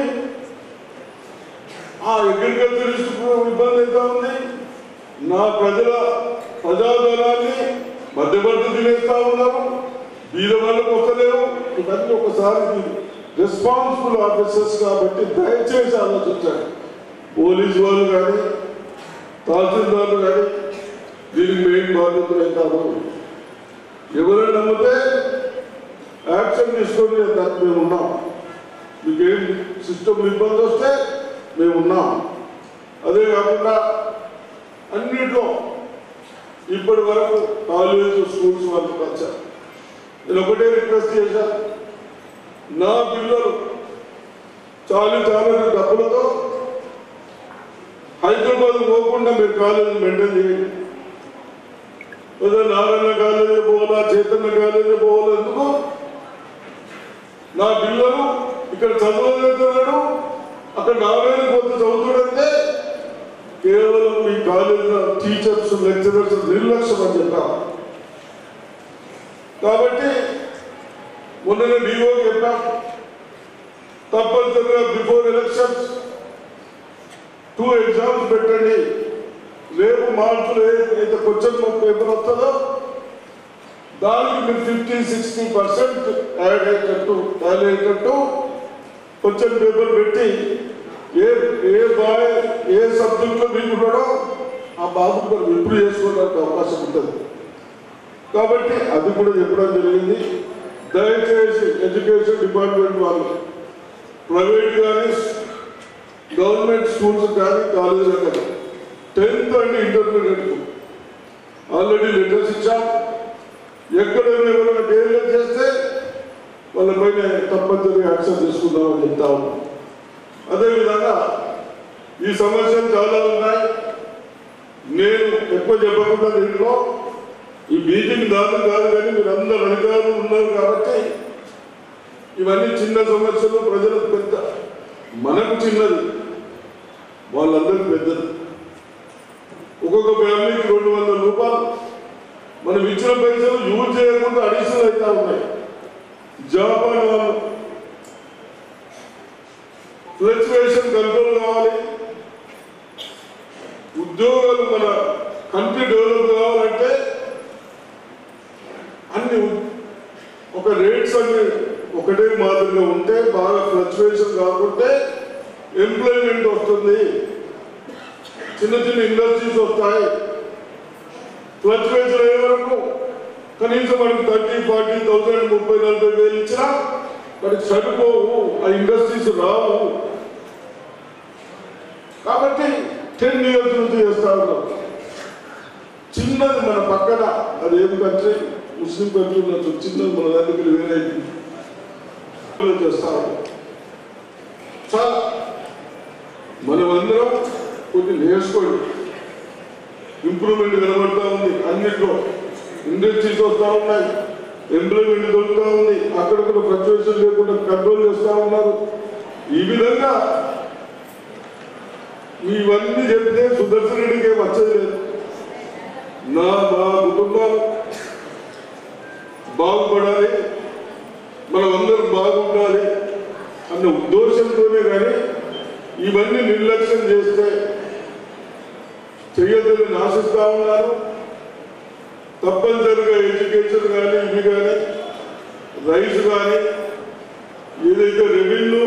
ఆ అగ్రికల్చరిస్ట్ ఇబ్బంది అయితే ఉంది నా ప్రజల ప్రజాధనాన్ని మధ్యవర్తి తినేస్తా ఉన్నారు వీళ్ళ వాళ్ళకు వస్తలేవు ఇవన్నీ ఒకసారి రెస్పాన్సిబుల్ ఆఫీసర్స్ కాబట్టి దయచేసి ఆలోచించండి పోలీస్ వాళ్ళు కానీ తహసీల్దార్లు కానీ దీనికి మెయిన్ బాధ్యతలు అవుతారు ఎవరైనా నమ్మితే యాక్షన్ తీసుకొని దానికి మేము ఉన్నాం మీకేం సిస్టమ్ ఇబ్బంది వస్తే మేము ఉన్నాం అదే కాకుండా అన్నిట్లో ఇప్పటి వరకు కాలేజ్ స్కూల్స్ వాళ్ళకి వచ్చారు నేను ఒకటే రిక్వెస్ట్ చేశాను నా పిల్లలు చాలా చాలా డబ్బులతో హైదరాబాద్ పోకుండా మీరు కాలేజీ మెయింటైన్ చేయండి లేదా నారాయణ కాలేజీ పోవాలా చైతన్య కాలేజీ పోవాలా ఎందుకు నా పిల్లలు ఇక్కడ చదవలేతున్నాడు అక్కడ నారాయణ పోతే చదువుతాడంటే కేవలం మీ కాలేజీలో టీచర్స్ లెక్చరర్స్ నిర్లక్ష్యం అని చెప్పాం కాబట్టి మొన్న డిఓ చెప్పాం తప్పనిసరిగా బిఫోర్ ఎలక్షన్స్ టూ ఎగ్జామ్స్ పెట్టండి రేపు మార్పులు ఏదైతే క్వశ్చన్ పేపర్ వస్తుందో దానికి మీరు ఫిఫ్టీ సిక్స్టీ పర్సెంట్ యాడ్ అయ్యేటట్టు యాడ్ అయ్యేటట్టు క్వశ్చన్ పేపర్ పెట్టి ఏ ఏ బాయ్ ఏ సబ్జెక్ట్లో మీకు ఉన్నాడో ఆ బాబు కూడా ఇంప్రూవ్ చేసుకోవడానికి అవకాశం ఉంటుంది కాబట్టి అది కూడా చెప్పడం జరిగింది దయచేసి ఎడ్యుకేషన్ డిపార్ట్మెంట్ వాళ్ళు ప్రైవేట్ కానీ గవర్నమెంట్ స్కూల్స్ కానీ కాలేజీలు కానీ tenth and intermediate already letters ఇచ్చాం ఎక్కడైనా ఎవరైనా డేర్లు చేస్తే వాళ్ళపైన తప్పనిసరిగా యాక్షన్ తీసుకుందామని చెప్తా ఉన్నాం అదేవిధంగా ఈ సమస్యలు చాలా ఉన్నాయి నేను ఎక్కువ చెప్పకుండా దీంట్లో ఈ మీటింగ్ దాని కాదు కానీ మీరు అందరు అధికారులు ఉన్నారు కాబట్టి ఇవన్నీ చిన్న సమస్యలు ప్రజలకు పెద్ద మనకు చిన్నది వాళ్ళందరికీ పెద్దది ఒక్కొక్క ఫ్యామిలీకి రెండు వందల రూపాయలు మనం ఇచ్చిన పైసలు యూజ్ చేయకుండా అడిషనల్ అవుతా ఉన్నాయి జపాన్ వాళ్ళు ఫ్లక్చువేషన్ కంట్రోల్ కావాలి ఉద్యోగాలు మన కంట్రీ డెవలప్ కావాలంటే అన్ని ఒక రేట్స్ అన్ని ఒకటే మాదిరిగా ఉంటే బాగా ఫ్లక్చువేషన్ కాకుంటే ఎంప్లాయ్మెంట్ వస్తుంది చిన్న చిన్న ఇండస్ట్రీస్ వస్తాయి ఫ్లక్చువేషన్ అయ్యే వరకు కనీసం మనకి థర్టీ ఫార్టీ థౌసండ్ ముప్పై నలభై వేలు ఇచ్చినా మనకి సరిపోవు ఆ ఇండస్ట్రీస్ రావు కాబట్టి టెన్ ఇయర్స్ నుంచి చేస్తా ఉన్నాం చిన్నది మన పక్కన అది ఏం కంట్రీ ముస్లిం కంట్రీ ఉండొచ్చు చిన్నది మన దగ్గర వేరే చేస్తా ఉన్నాం చాలా మనమందరం కొన్ని నేర్చుకోండి ఇంప్రూవ్మెంట్ కనబడతా ఉంది అన్నిట్లో ఇండస్ట్రీస్ వస్తూ ఉన్నాయి ఎంప్లాయ్మెంట్ దొరుకుతూ ఉంది అక్కడక్కడ ఫ్లక్చువేషన్ లేకుండా కంట్రోల్ చేస్తూ ఉన్నారు ఈ విధంగా ఇవన్నీ చెప్తే సుదర్శన్ రెడ్డికి వచ్చేది లేదు నా మా కుటుంబం బాగుపడాలి మనం అందరం బాగుండాలి అన్న ఉద్దేశంతోనే కానీ ఇవన్నీ నిర్లక్ష్యం చేస్తే చెయ్యొద్దని ఆశిస్తా ఉన్నారు తప్పనిసరిగా ఎడ్యుకేషన్ కానీ ఇవి కానీ రైస్ కానీ ఏదైతే రెవెన్యూ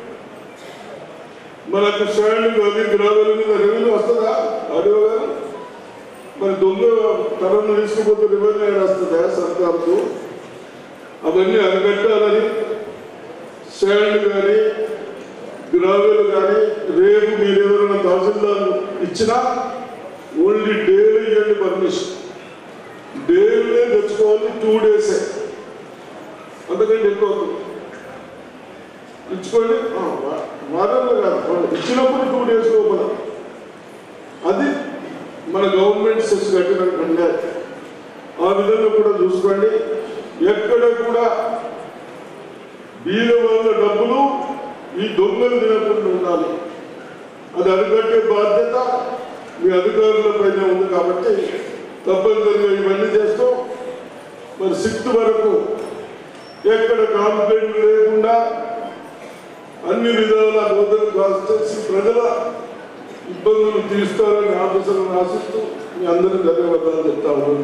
మనకు స్టాండ్ అది గ్రామాల మీద రెవెన్యూ వస్తుందా ఆడియో గారు మరి దొంగ తరను తీసుకుపోతే రెవెన్యూ ఏడ వస్తుందా సర్కార్కు అవన్నీ అరగట్టాలని స్టాండ్ కానీ గ్రావెల్ కానీ రేపు మీరు ఎవరైనా తహసీల్దార్ ఇచ్చినా ఓన్లీ డైలీ ఇవ్వండి పర్మిషన్ డైలీ తెచ్చుకోవాలి టూ డేసే అంతకంటే ఎక్కువ వద్దు. ఇచ్చుకోండి ఆ, వా- వారంలో కాదు వాళ్ళు ఇచ్చినప్పుడు టూ డేస్ లోపల అది మన గవర్నమెంట్ సెస్ కట్టినట్టు ఆ విధంగా కూడా చూసుకోండి ఎక్కడ కూడా బీద వాళ్ళ డబ్బులు ఈ దొంగలు తినకుండా ఉండాలి అది అరికట్టే బాధ్యత మీ అధికారుల పైన ఉంది కాబట్టి తప్పనిసరిగా ఇవన్నీ చేస్తాం మరి సిక్స్త్ వరకు ఎక్కడ కాంప్లైంట్ లేకుండా అన్ని విధాల నూతన కాన్స్టిట్యూన్సీ ప్రజల ఇబ్బందులు తీరుస్తారని ఆఫీసర్లను ఆశిస్తూ మీ అందరికీ ధన్యవాదాలు చెప్తా ఉన్నాను